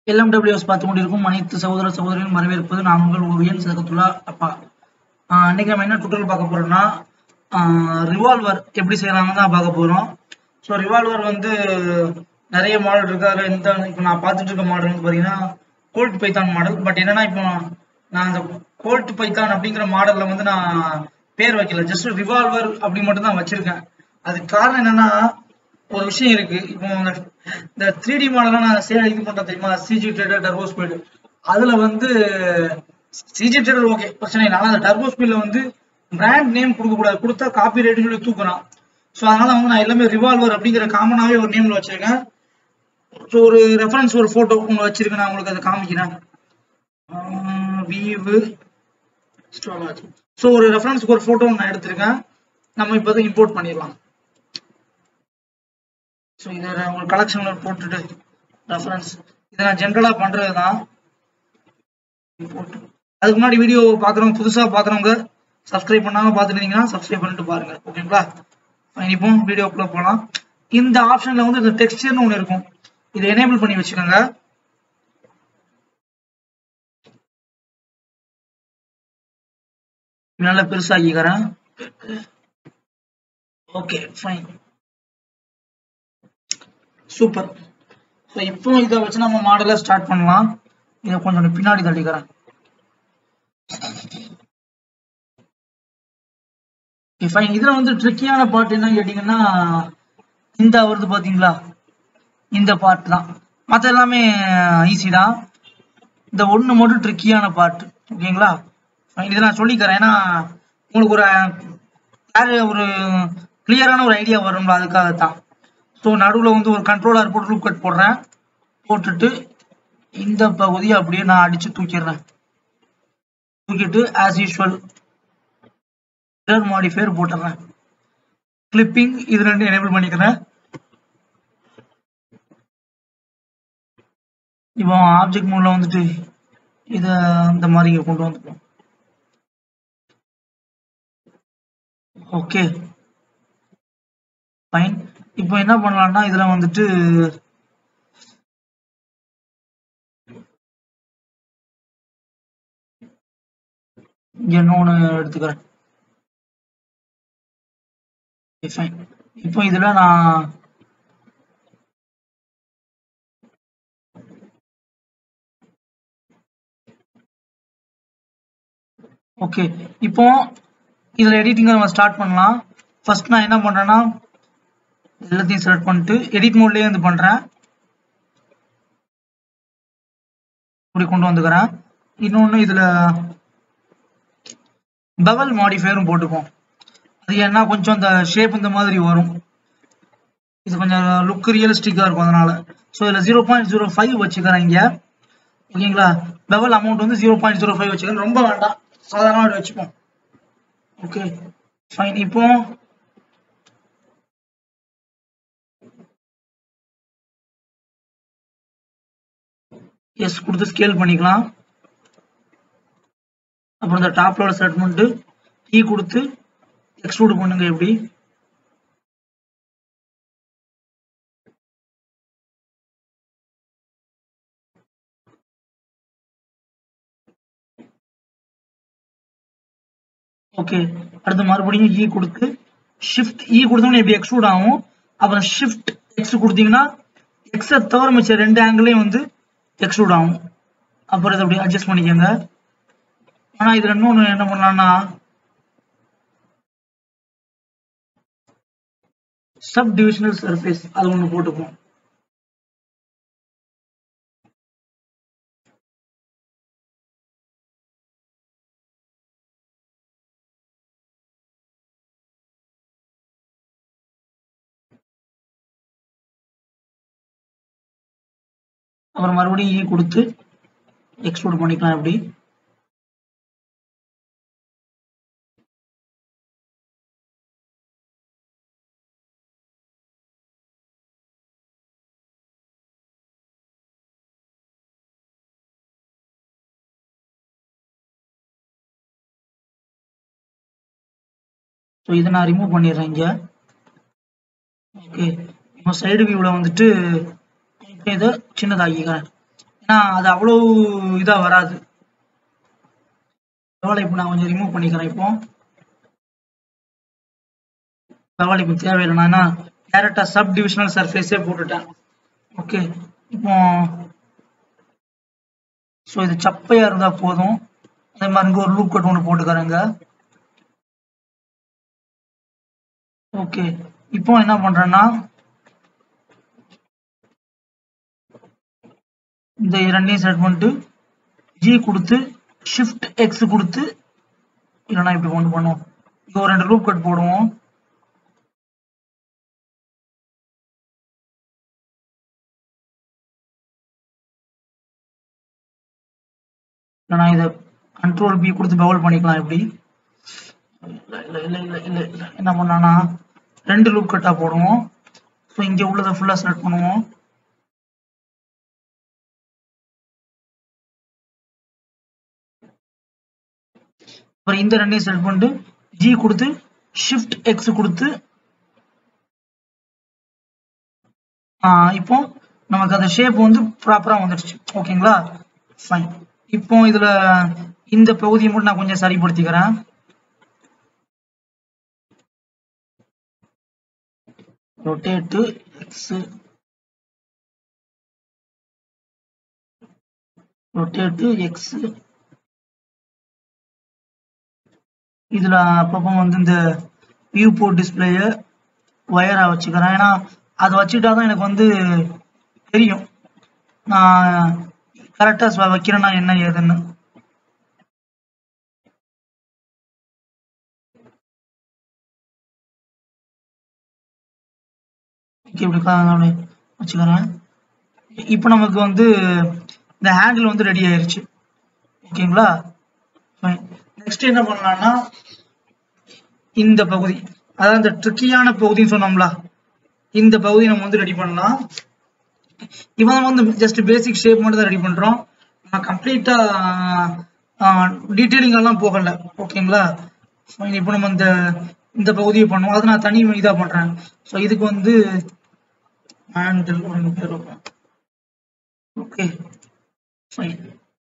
LMWS பார்த்து கொண்டிருக்கும் அனைத்து சகோதர சகோதரிகளும் வரவேற்பது நான் உங்கள் ஓவியன் சதகத்துல்லா அப்பா ஆஹ் இன்னைக்கு நம்ம என்ன டுட்டோரியல் பார்க்க போறோம்னா ரிவால்வர் எப்படி செய்யலாம்னு தான் பார்க்க போறோம் ஸோ ரிவால்வர் வந்து நிறைய மாடல் இருக்கு அதில் இந்த இப்போ நான் பார்த்துட்டு இருக்க மாடல் வந்து பார்த்தீங்கன்னா கோல்ட் பைத்தான் மாடல் பட் என்னன்னா இப்போ நான் அந்த கோல்ட் பைத்தான் அப்படிங்கிற மாடல்ல வந்து நான் பேர் வைக்கல ஜஸ்ட் ரிவால்வர் அப்படி மட்டும் தான் வச்சிருக்கேன் அதுக்கு காரணம் என்னன்னா ஒரு விஷயம் இருக்கு இப்போ இந்த இந்த த்ரீ டி மாடலாம் நான் சேல் இது பண்றேன் தெரியுமா சிஜி ட்ரேடர் டர்போ ஸ்பீடு அதுல வந்து சிஜி ட்ரேடர் ஓகே பிரச்சனை இல்லை ஆனா அந்த டர்போ ஸ்பீட்ல வந்து பிராண்ட் நேம் கொடுக்க கூடாது கொடுத்தா காப்பி ரைட்னு சொல்லி தூக்குறான் ஸோ அதனால வந்து நான் எல்லாமே ரிவால்வர் அப்படிங்கிற காமனாவே ஒரு நேம்ல வச்சிருக்கேன் ஸோ ஒரு ரெஃபரன்ஸ் ஒரு போட்டோ உங்க வச்சிருக்கேன் நான் உங்களுக்கு அதை காமிக்கிறேன் வீவு ஸோ ஒரு ரெஃபரன்ஸ்க்கு ஒரு போட்டோ நான் எடுத்திருக்கேன் நம்ம இப்போ இம்போர்ட் பண்ணிடலாம் ஸோ இதை நான் உங்களுக்கு கலெக்ஷன்ல போட்டுட்டு ரெஃபரன்ஸ் இதை நான் ஜென்ரலா பண்றது தான் அதுக்கு முன்னாடி வீடியோ பார்க்குறவங்க புதுசா பார்க்குறவங்க சப்ஸ்கிரைப் பண்ணாம பார்த்துட்டு இருந்தீங்கன்னா சப்ஸ்கிரைப் பண்ணிட்டு பாருங்க ஓகேங்களா Fine, இப்போ வீடியோக்குள்ள போகலாம் இந்த ஆப்ஷன்ல வந்து இந்த டெக்ஸ்டர்னு ஒன்று இருக்கும் இதை எனேபிள் பண்ணி வச்சுக்கோங்க நல்லா பெருசாக்கிக்கிறேன் ஓகே ஃபைன் சூப்பர் ஸோ இப்போ இதை வச்சு நம்ம மாடலை ஸ்டார்ட் பண்ணலாம் இதை கொஞ்சம் பின்னாடி தள்ளிக்கிறேன் ஃபைன் இதுல வந்து ட்ரிக்கியான பார்ட் என்னன்னு கேட்டீங்கன்னா இந்த வருது பாத்தீங்களா இந்த பார்ட் தான் மற்ற எல்லாமே ஈஸி தான் இந்த ஒண்ணு மட்டும் ட்ரிக்கியான பார்ட் ஓகேங்களா Fine, இதை நான் சொல்லிக்கிறேன் ஏன்னா உங்களுக்கு ஒரு அஹ், ஒரு கிளியரான ஒரு ஐடியா வரும்ல அதுக்காகத்தான் ஸோ நடுவில் வந்து ஒரு கண்ட்ரோலர் போட்டு லூப் கட் போடுறேன் போட்டுட்டு இந்த பகுதியை அப்படியே நான் அடிச்சு தூக்கிடுறேன் தூக்கிட்டு ஆஸ் யூஸ்வல் மிரர் மாடிஃபையர் போட்டுறேன் கிளிப்பிங் இது ரெண்டு எனேபிள் பண்ணிக்கிறேன் இப்போ ஆப்ஜெக்ட் மோட்ல வந்துட்டு இதை இந்த மாதிரி இங்க கொண்டு வந்துப்போம் ஓகே ஃபைன் இப்போ என்ன பண்ணலாம்னா இதுல வந்துட்டு இங்க இன்னொன்னு எடுத்துக்கிறேன் ஃபைன் இப்போ இதுல நான் ஓகே இப்போ இதுல எடிட்டிங் நம்ம ஸ்டார்ட் பண்ணலாம் ஃபர்ஸ்ட் நான் என்ன பண்றேன்னா எல்லாத்தையும் செலக்ட் பண்ணிட்டு எடிட் மோட்லயே வந்து பண்றேன் இப்படி கொண்டு வந்துக்கிறேன் இன்னொன்னு இதுல பவல் மாடிஃபையரும் போட்டுப்போம் அது ஏன்னா கொஞ்சம் அந்த ஷேப் இந்த மாதிரி வரும் இது கொஞ்சம் லுக் ரியலிஸ்டிக்கா இருக்கும் அதனால ஸோ இதுல ஜீரோ பாயிண்ட் ஜீரோ ஃபைவ் வச்சுக்கிறேன் இங்க ஓகேங்களா பெவல் அமௌண்ட் வந்து ஜீரோ பாயிண்ட் ஜீரோ ஃபைவ் வச்சுக்கிறேன் ரொம்ப வேண்டாம் சாதாரணமாக வச்சுப்போம் ஓகே ஃபைன் இப்போ எஸ் கொடுத்து ஸ்கேல் பண்ணிக்கலாம் அப்புறம் இந்த டாப்ல செலக்ட் பண்ணிட்டு கீ கொடுத்து எக்ஸ்ட்ரூட் பண்ணுங்க எப்படி ஓகே அடுத்து மறுபடியும் இ கொடுத்து ஷிஃப்ட் இ கொடுத்தோம்னா எப்படி எக்ஸ்ட்ரூட் ஆகும் அப்புறம் ஷிஃப்ட் எக்ஸ் கொடுத்தீங்கன்னா எக்ஸை தவிர மிச்ச ரெண்டு ஆங்கிளையும் வந்து எக்ஸ்ட்ரூட் ஆகும் அப்புறம் இதை அப்படி அட்ஜஸ்ட் பண்ணிக்கோங்க ஆனா இதுல இன்னொன்று என்ன பண்ணலாம்னா சப் டிவிஷனல் சர்ஃபேஸ் அது ஒன்று போட்டுப்போம் அப்புறம் மறுபடியும் இ கொடுத்து எக்ஸ்போர்ட் பண்ணிக்கலாம் எப்படி ஸோ இதை நான் ரிமூவ் பண்ணிடுறேன் இங்க ஓகே இப்போ சைடு வியூவில் வந்துட்டு இதை சின்னதாக்கிக்கிறேன் ஏன்னா அது அவ்வளோ இதா வராது பரவாயில்ல இப்போ நான் கொஞ்சம் ரிமூவ் பண்ணிக்கிறேன் இப்போ பரவாயில்ல இப்போ தேவையில்லை நான் என்ன டேரக்டா சப் டிவிஷனல் சர்ஃபேஸே போட்டுட்டேன் ஓகே இப்போ ஸோ இது சப்பையா இருந்தா போதும் அதே மாதிரி இங்க ஒரு லூப் கட் ஒன்று போட்டுக்கிறேங்க ஓகே இப்போ என்ன பண்றேன்னா இந்த இரண்டையும் செலக்ட் பண்ணிட்டு ஜி கொடுத்து ஷிஃப்ட் எக்ஸ் கொடுத்து இல்லைன்னா இப்படி கொண்டு பண்ணுவோம் இங்க ஒரு ரெண்டு லூப் கட் போடுவோம் இல்லைன்னா இதை கண்ட்ரோல் பி கொடுத்து பவுல் பண்ணிக்கலாம் எப்படி இல்ல இல்ல இல்ல இல்ல இல்ல இல்ல என்ன பண்ணானா ரெண்டு லூப் கட்டா போடுவோம் ஸோ இங்க உள்ளதை ஃபுல்லா செலக்ட் பண்ணுவோம் அப்புறம் இந்த ரெண்டையும் செலக்ட் பண்ணிட்டு ஜி கொடுத்து ஷிஃப்ட் எக்ஸ் கொடுத்து ஆஹ் இப்போ நமக்கு அந்த ஷேப் வந்து ப்ராப்பரா வந்துடுச்சு ஓகேங்களா ஃபைன் இப்போ இதுல இந்த பகுதியை மட்டும் நான் கொஞ்சம் சரிப்படுத்திக்கிறேன் ரொட்டேட்டு எக்ஸ் ரொட்டேட்டு எக்ஸ் இதுல அப்பப்போ வந்து இந்த வியூ போர்ட் டிஸ்பிளேய ஒயரா வச்சுக்கிறேன் ஏன்னா அதை வச்சுட்டா தான் எனக்கு வந்து தெரியும் நான் கரெக்டா வைக்கிறேன்னா என்ன ஏதுன்னு Okay, இப்படி கா- அப்படி வச்சுக்கிறேன் இப்போ நமக்கு வந்து இந்த ஹேண்டில் வந்து ரெடி ஆயிருச்சு ஓகேங்களா நெக்ஸ்ட் என்ன பண்ணலாம்னா இந்த பகுதி அதாவது இந்த ட்ரிக்கியான பகுதின்னு சொன்னோம்ல இந்த பகுதி நம்ம வந்து ரெடி பண்ணலாம் இப்போ நம்ம வந்து ஜஸ்ட் பேசிக் ஷேப் மட்டும் தான் ரெடி பண்றோம் நம்ம கம்ப்ளீட்டா டீட்டெயிலிங் எல்லாம் போகல ஓகேங்களா Fine. இப்போ நம்ம இந்த இந்த பகுதியை பண்ணுவோம் அதை நான் தனி இதா பண்றேன் ஸோ இதுக்கு வந்து ஹேண்டில் ஒரு பேர் ஓகே ஃபைன்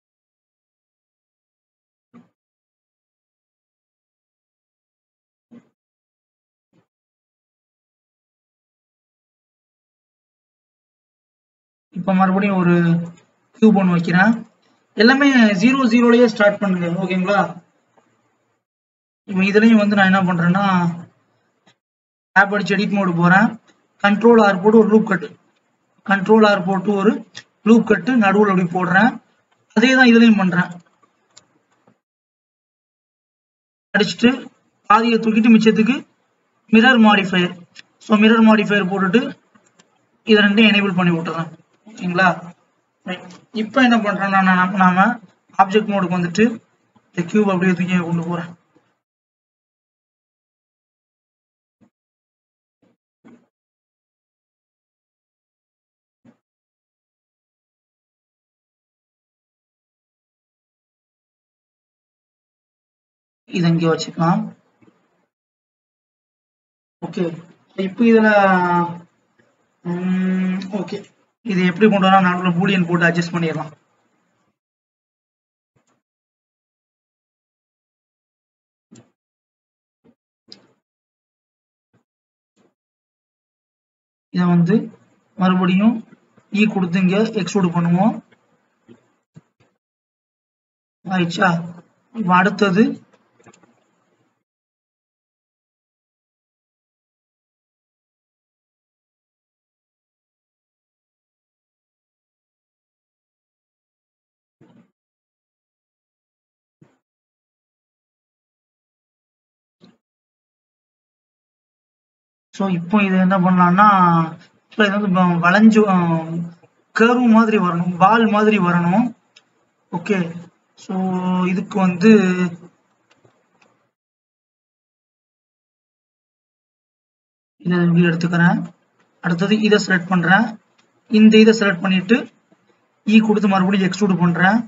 இப்போ மறுபடியும் ஒரு கியூப் ஒன்று வைக்கிறேன் எல்லாமே ஜீரோ ஜீரோலயே ஸ்டார்ட் பண்ணுங்க ஓகேங்களா இப்போ இதுலயும் வந்து நான் என்ன பண்றேன்னா ஆப் அடிச்சு எடிட் மோடு போறேன் கண்ட்ரோல் ஆர் போட்டு ஒரு லூப் கட்டு கண்ட்ரோல் ஆர் போட்டு ஒரு லூப் கட்டு நடுவில் அப்படி போடுறேன் அதே தான் இதுலயும் பண்றேன் அடிச்சுட்டு பாதியை தூக்கிட்டு மிச்சத்துக்கு mirror modifier so mirror modifier போட்டுட்டு இது ரெண்டையும் எனேபிள் பண்ணி விட்டுறேன் ஓகேங்களா இப்போ என்ன பண்றேன்னா நான் நாம ஆப்ஜெக்ட் மோடுக்கு வந்துட்டு இந்த கியூப் அப்படியே தூக்கி கொண்டு போறேன் இதை இங்கே வச்சுக்கலாம் ஓகே இப்போ இதுல ஓகே இது எப்படி கொண்டு வரலாம் நடுவில் பூலியன் போட்டு அட்ஜஸ்ட் பண்ணிடலாம் இதை வந்து மறுபடியும் இ கொடுத்து இங்க எக்ஸ்ட்ரூட் பண்ணுவோம் ஆயிடுச்சா இப்போ அடுத்தது ஸோ இப்போ இது என்ன பண்ணலாம்னா ஸோ இது வந்து வ- வளைஞ்சு கர்வ் மாதிரி வரணும் பால் மாதிரி வரணும் ஓகே ஸோ இதுக்கு வந்து இதை இப்படி எடுத்துக்கிறேன் அடுத்தது இதை செலக்ட் பண்றேன் இந்த இதை செலக்ட் பண்ணிட்டு இ கொடுத்து மறுபடியும் எக்ஸ்ட்ரூட் பண்றேன்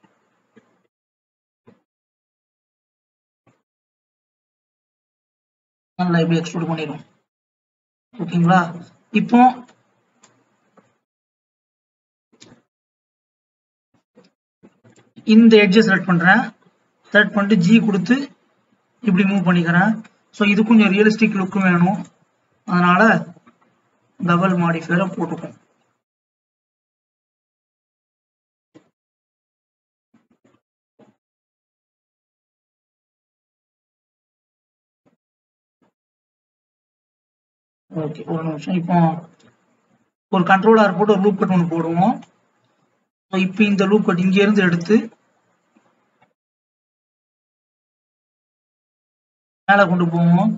நல்லா இப்படி எக்ஸ்ட்ரூட் பண்ணிடும் ஓகேங்களா இப்போ இந்த எட்ஜை செலக்ட் பண்றேன் செலக்ட் பண்ணிட்டு ஜி கொடுத்து இப்படி மூவ் பண்ணிக்கிறேன் ஸோ இது கொஞ்சம் ரியலிஸ்டிக் லுக்கும் வேணும் அதனால டபுள் மாடிஃபையரை போட்டுப்போம் ஓகே ஒரு நிமிஷம் இப்போ ஒரு கண்ட்ரோலர் போட்டு ஒரு லூப் கட் ஒன்று போடுவோம் ஸோ இப்போ இந்த லூப் கட் இங்க இருந்து எடுத்து மேலே கொண்டு போவோம்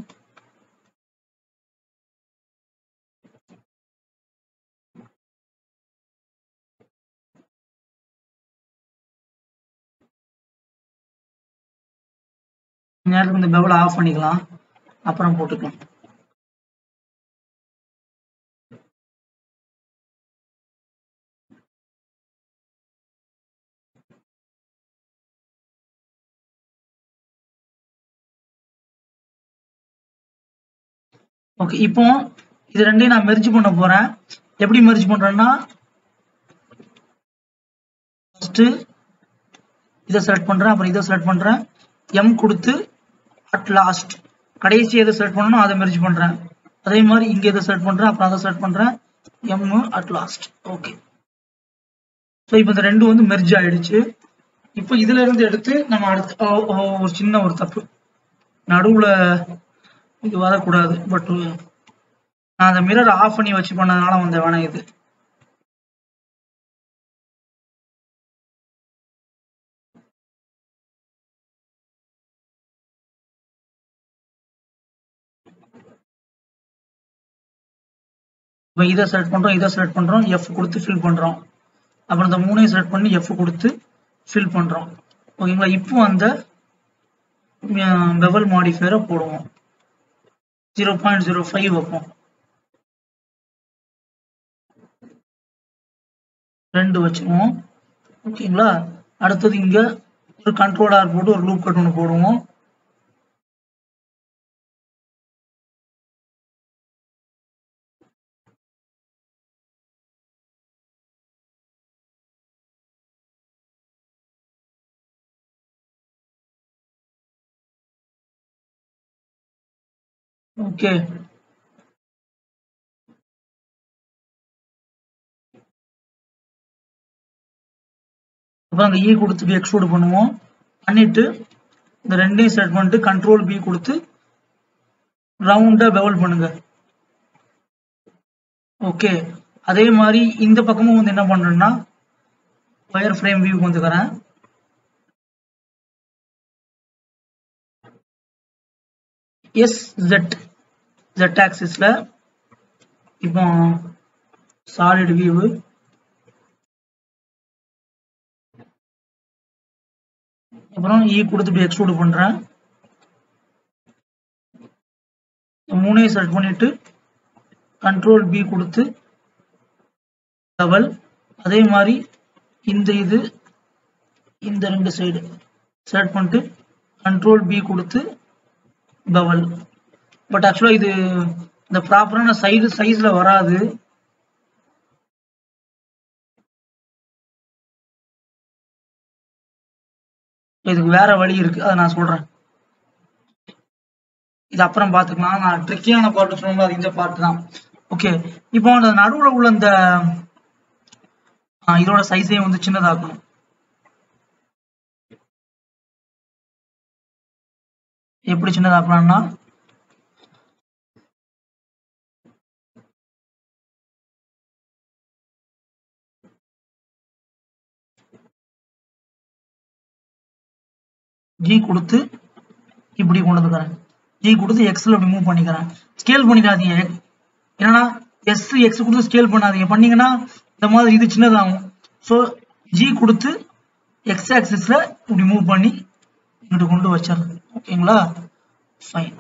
நேரத்துக்கு இந்த பெவலை ஆஃப் பண்ணிக்கலாம் அப்புறம் போட்டுக்கலாம் ஓகே இப்போ இது ரெண்டையும் நான் மெர்ஜ் பண்ண போறேன் எப்படி மெர்ஜ் பண்றேன்னா ஃபர்ஸ்ட் இதை செலக்ட் பண்றேன் அப்புறம் இதை செலக்ட் பண்றேன் எம் கொடுத்து அட் லாஸ்ட் கடைசி எதை செலக்ட் பண்ணணும் அதை மெர்ஜ் பண்றேன் அதே மாதிரி இங்க எதை செலக்ட் பண்றேன் அப்புறம் அதை செலக்ட் பண்றேன் M at last okay so இப்போ இந்த ரெண்டும் வந்து மெர்ஜ் ஆயிடுச்சு இப்போ இதுல இருந்து எடுத்து நம்ம அடுத்து ஓ, ஓ, ஒரு சின்ன ஒரு தப்பு நடுவுல இது வரக்கூடாது பட் நான் அந்த மிரர் ஆஃப் பண்ணி வச்சு பண்ணதுனால வந்த வேணாம் இது இப்போ இதை செலக்ட் பண்றோம் இதை செலக்ட் பண்றோம் எஃப் கொடுத்து ஃபில் பண்றோம் அப்புறம் இந்த மூணையும் செலக்ட் பண்ணி எஃப் கொடுத்து ஃபில் பண்றோம் ஓகேங்களா இப்போ அந்த பெவல் மாடிஃபையரை போடுவோம் ஜீரோ பாயிண்ட் ஜீரோ ஃபைவ் வைப்போம் ரெண்டு வச்சுக்குவோம் ஓகேங்களா அடுத்தது இங்க ஒரு கண்ட்ரோல் ஆர் போட்டு ஒரு லூப் கட் ஒன்று போடுவோம் ஓகே அப்புறம் அந்த இ கொடுத்து எக்ஸ்ட்ரூட் பண்ணுவோம் பண்ணிட்டு இந்த ரெண்டையும் செட் பண்ணிட்டு கண்ட்ரோல் பி கொடுத்து ரவுண்டா பெவல் பண்ணுங்க ஓகே அதே மாதிரி இந்த பக்கமும் வந்து என்ன பண்றேன்னா ஒயர் ஃப்ரேம் வியூ வந்துக்கிறேன் எஸ் ஜெட் ஜெட் ஆக்சிஸ்ல இப்போ சாலிட் வியூ அப்புறம் இ கொடுத்து இப்படி எக்ஸ்ட்ரூட் பண்றேன் மூணையும் செலக்ட் பண்ணிட்டு கண்ட்ரோல் பி கொடுத்து டபுள் அதே மாதிரி இந்த இது இந்த ரெண்டு சைடு செலக்ட் பண்ணிட்டு கண்ட்ரோல் பி கொடுத்து பவல் பட் ஆக்சுவலா இது இந்த ப்ராப்பரான சைடு சைஸ்ல வராது இதுக்கு வேற வழி இருக்கு அதை நான் சொல்றேன் இது அப்புறம் பாத்துக்கலாம் நான் ட்ரிக்கியான பார்ட் சொன்னோம்ல அது இந்த பார்ட் தான் ஓகே இப்போ அந்த நடுவுல உள்ள இந்த ஆ, இதோட சைஸையும் வந்து சின்னதாக்கணும் எப்படி சின்னதாக்கலாம்னா ஜி கொடுத்து இப்படி கொண்டு வந்துக்கிறேன் ஜி கொடுத்து எக்ஸ்ல அப்படி மூவ் பண்ணிக்கிறேன் ஸ்கேல் பண்ணிடாதீங்க என்னன்னா எஸ் எக்ஸ் கொடுத்து ஸ்கேல் பண்ணாதீங்க பண்ணீங்கன்னா இந்த மாதிரி இது சின்னதாகும் ஸோ ஜி கொடுத்து எக்ஸ் ஆக்சிஸ்ல இப்படி மூவ் பண்ணி இங்கிட்டு கொண்டு வச்சிடறேன் ஓகேங்களா ஃபைன்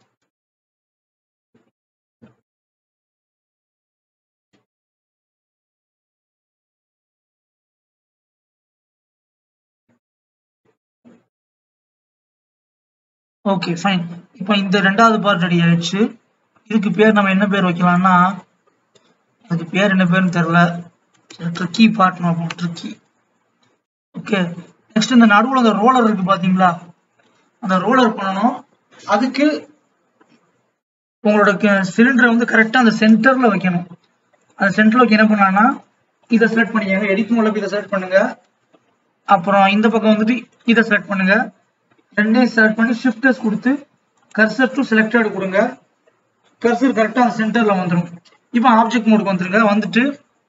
ஓகே ஃபைன் இப்போ இந்த ரெண்டாவது பார்ட் ரெடி ஆயிடுச்சு இதுக்கு பேர் நம்ம என்ன பேர் வைக்கலாம்னா அதுக்கு பேர் என்ன பேர்னு தெரியல ட்ரிக்கி பார்ட் பார்ப்போம் ட்ரிக்கி ஓகே நெக்ஸ்ட் இந்த நடுவுல அந்த ரோலர் இருக்கு பாத்தீங்களா அந்த ரோலர் பண்ணணும் அதுக்கு உங்களோட சிலிண்டரை வந்து கரெக்டா அந்த சென்டர்ல வைக்கணும் அந்த சென்டர்ல வைக்க என்ன பண்ணலாம்னா இதை செலக்ட் பண்ணிக்கங்க எடிட் மூலம் இதை செலக்ட் பண்ணுங்க அப்புறம் இந்த பக்கம் வந்துட்டு இதை செலக்ட் பண்ணுங்க ரெண்டையும் செலக்ட் பண்ணி ஷிஃப்டர்ஸ் கொடுத்து கர்சர் டு செலக்டட் கொடுங்க கர்சர் கரெக்டா அந்த சென்டர்ல வந்துடும் இப்போ ஆப்ஜெக்ட் மோடுக்கு வந்துருங்க வந்துட்டு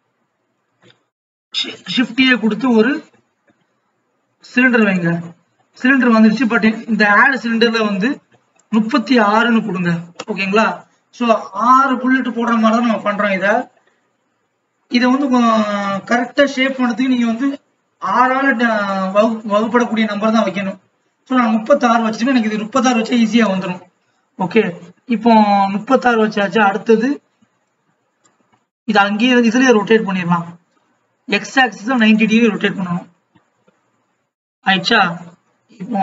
ஷிஃப்டியே கொடுத்து ஒரு சிலிண்டர் வைங்க சிலிண்டர் வந்துருச்சு பட் இந்த ஆட் சிலிண்டர்ல வந்து முப்பத்தி ஆறுன்னு கொடுங்க ஓகேங்களா ஸோ ஆறு புல்லட் போடுற மாதிரி தான் நம்ம பண்றோம் இதை இதை வந்து கரெக்டா ஷேப் பண்ணதுக்கு நீங்க வந்து ஆறால ட- வகு- வகுப்படக்கூடிய நம்பர் தான் வைக்கணும் ஸோ நான் முப்பத்தாறு வச்சுட்டு எனக்கு இது முப்பத்தாறு வச்சா ஈஸியா வந்துடும் ஓகே இப்போ முப்பத்தாறு வச்சாச்சு அடுத்தது இது அங்கேயே இதுலயே ரொட்டேட் பண்ணிடலாம் எக்ஸ் ஆக்சிஸ் தான் நைன்டி டிகிரி ரொட்டேட் பண்ணணும் ஆயிடுச்சா இப்போ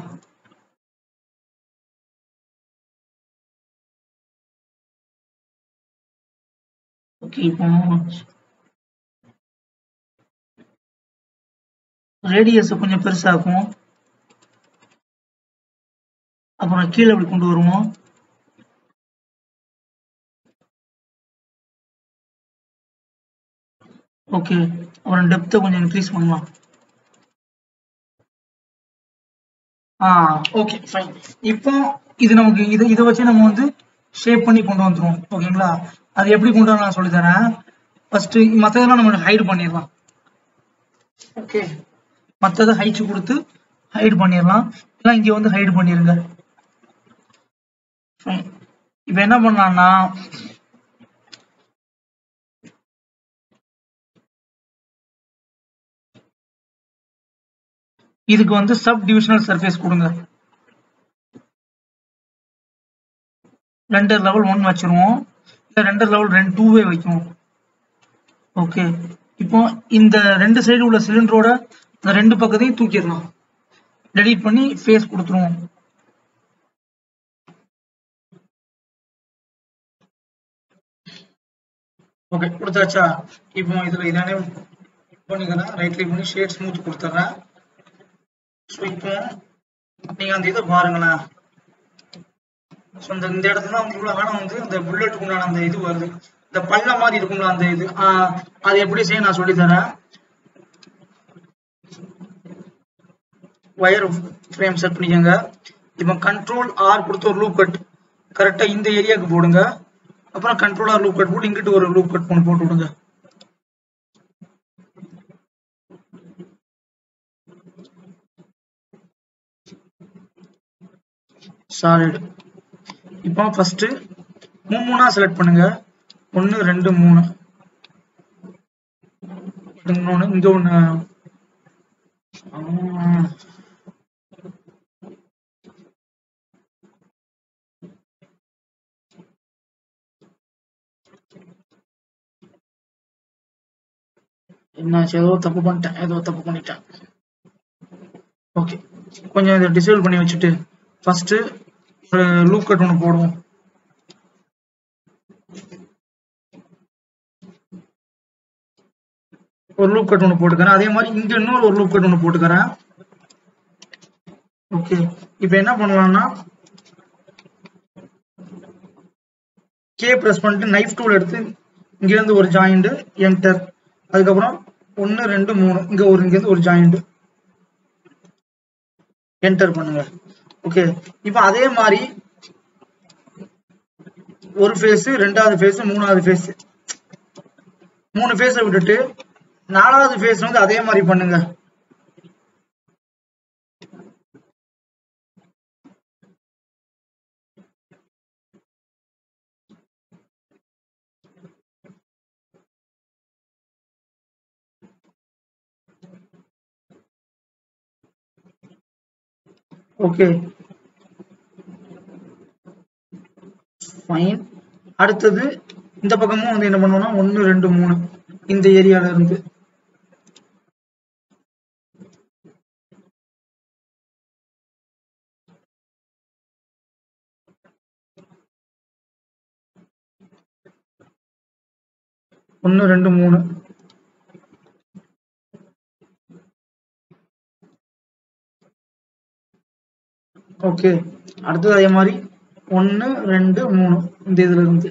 ஓகே இப்போ ரேடியஸை கொஞ்சம் பெருசாக்கும் அப்புறம் கீழே இப்படி கொண்டு வருவோம் ஓகே அப்புறம் டெப்த்தை கொஞ்சம் இன்க்ரீஸ் பண்ணலாம் ஆ ஓகே ஃபைன் இப்போ இது நமக்கு இது இதை வச்சு நம்ம வந்து ஷேப் பண்ணி கொண்டு வந்துருவோம் ஓகேங்களா அது எப்படி கொண்டு வர நான் சொல்லி தரேன் ஃபர்ஸ்ட் மற்றதெல்லாம் நம்ம ஹைட் பண்ணிடலாம் ஓகே மற்றதை ஹைட் கொடுத்து ஹைட் பண்ணிடலாம் இல்லை இங்கே வந்து ஹைட் பண்ணிருங்க Fine. இப்போ என்ன பண்ணலாம்னா இதுக்கு வந்து சப் டிவிஷனல் சர்ஃபேஸ் கொடுங்க ரெண்டர் லெவல் ஒன் வச்சிருவோம் இல்லை ரெண்டர் லெவல் ரெண்டு டூவே வைக்குவோம் ஓகே இப்போ இந்த ரெண்டு சைடு உள்ள சிலிண்டரோட இந்த ரெண்டு பக்கத்தையும் தூக்கிடலாம் டெலீட் பண்ணி ஃபேஸ் கொடுத்துருவோம் ஓகே கொடுத்தாச்சா இப்போ இதுல இதானே பண்ணிக்கிறேன் ரைட் கிளிக் பண்ணி ஷேட் ஸ்மூத் கொடுத்துட்றேன் ஸோ இப்போ நீங்க அந்த இதை பாருங்களேன் ஸோ இந்த இந்த இடத்துல வந்து இவ்வளோ வேணா வந்து இந்த புல்லட்டுக்கு உண்டான அந்த இது வருது இந்த பள்ள மாதிரி இருக்கும்ல அந்த இது ஆஹ் அது எப்படி செய்ய நான் சொல்லி தரேன் ஒயர் ஃப்ரேம் செட் பண்ணிக்கோங்க இப்போ கண்ட்ரோல் ஆர் கொடுத்து ஒரு லூப் கட் கரெக்டா இந்த ஏரியாவுக்கு போடுங்க அப்புறம் கண்ட்ரோல் ஆர் லூப் கட் போட்டு இங்கிட்டு ஒரு லூப் கட் ஒன்று போட்டு விடுங்க சாலிட் இப்போ ஃபர்ஸ்ட் மூணு மூணா செலக்ட் பண்ணுங்க ஒன்று ரெண்டு மூணு இன்னொன்று இங்க ஒன்று என்னாச்சு ஏதோ தப்பு பண்ணிட்டேன் ஏதோ தப்பு பண்ணிட்டேன் ஓகே கொஞ்சம் இதை டிசேபிள் பண்ணி வச்சுட்டு ஃபர்ஸ்ட் ஒரு லூப் கட் ஒன்று போடுவோம் ஒரு லூப் கட் ஒன்று போட்டுக்கிறேன் அதே மாதிரி இங்க இன்னொரு ஒரு லூப் கட் ஒன்று போட்டுக்கிறேன் ஓகே இப்போ என்ன பண்ணலாம்னா கே ப்ரெஸ் பண்ணிட்டு நைஃப் டூல் எடுத்து இங்க இருந்து ஒரு ஜாயிண்ட் என்டர் அதுக்கப்புறம் ஒன்று ரெண்டு மூணு இங்க ஒரு இங்க இருந்து ஒரு ஜாயிண்ட் என்டர் பண்ணுங்க ஓகே இப்போ அதே மாதிரி ஒரு ஃபேஸ் ரெண்டாவது ஃபேஸ் மூணாவது ஃபேஸ் மூணு ஃபேஸை விட்டுட்டு நாலாவது ஃபேஸ் வந்து அதே மாதிரி பண்ணுங்க ஓகே ஃபைன் அடுத்தது இந்த பக்கமும் வந்து என்ன பண்ணுவோம்னா ஒன்று ரெண்டு மூணு இந்த ஏரியால இருந்து ஒன்று ரெண்டு மூணு ஓகே அடுத்தது அதே மாதிரி ஒன்று ரெண்டு மூணு இந்த இதுல இருந்து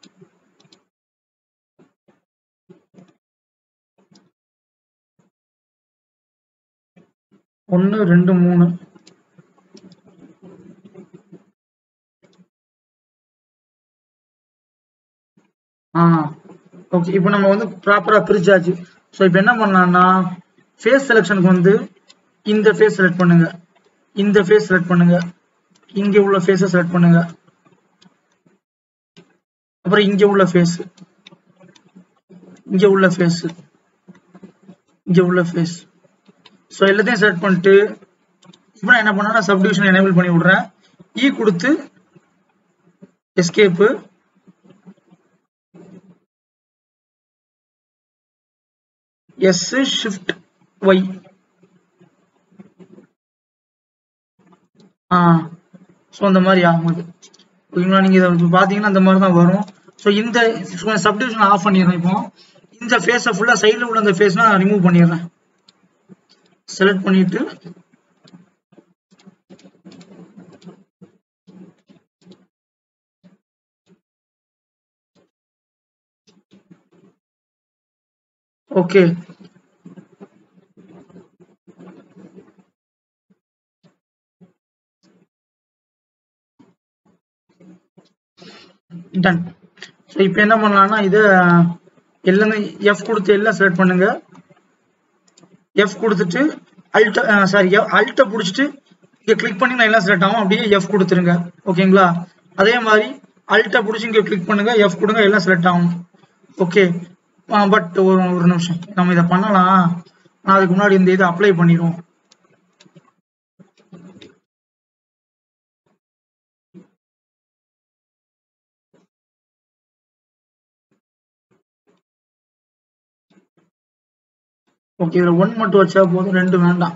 ஒன்று ரெண்டு மூணு ஆ ஓகே இப்போ நம்ம வந்து ப்ராப்பரா பிரிச்சாச்சு ஸோ இப்போ என்ன பண்ணலாம்னா ஃபேஸ் செலெக்ஷனுக்கு வந்து இந்த ஃபேஸ் செலக்ட் பண்ணுங்க இந்த ஃபேஸ் செலக்ட் பண்ணுங்க இங்க உள்ள ஃபேஸை செலக்ட் பண்ணுங்க அப்புறம் இங்க உள்ள ஃபேஸ் இங்க உள்ள ஃபேஸ் இங்க உள்ள ஃபேஸ் ஸோ எல்லாத்தையும் செலக்ட் பண்ணிட்டு இப்போ நான் என்ன பண்ணேன்னா சப்டிவிஷன் எனேபிள் பண்ணி விடுறேன் இ கொடுத்து எஸ்கேப்பு எஸ் ஷிஃப்ட் ஒய் ஆ ஸோ அந்த மாதிரி ஆகுது ஓகேங்களா நீங்கள் இதை பார்த்தீங்கன்னா அந்த மாதிரி தான் வரும் ஸோ இந்த சப்டிவிஷன் ஆஃப் பண்ணிடுறேன் இப்போ இந்த ஃபேஸை ஃபுல்லாக சைடில் உள்ள அந்த ஃபேஸ்னா ரிமூவ் பண்ணிடுறேன் செலக்ட் பண்ணிட்டு ஓகே டன் ஸோ இப்போ என்ன பண்ணலாம்னா இதை எல்லாமே எஃப் கொடுத்து எல்லாம் செலக்ட் பண்ணுங்க எஃப் கொடுத்துட்டு அல்ட்ட சாரி அல்ட்டை பிடிச்சிட்டு இங்கே கிளிக் பண்ணி நான் எல்லாம் செலக்ட் ஆகும் அப்படியே எஃப் கொடுத்துருங்க ஓகேங்களா அதே மாதிரி அல்ட்டை பிடிச்சி இங்கே கிளிக் பண்ணுங்க எஃப் கொடுங்க எல்லாம் செலக்ட் ஆகும் ஓகே பட் ஒரு ஒரு நிமிஷம் நம்ம இதை பண்ணலாம் நான் அதுக்கு முன்னாடி இந்த இதை அப்ளை பண்ணிடுவோம் ஓகே இதுல ஒன் மட்டும் வச்சா போதும் ரெண்டு வேண்டாம்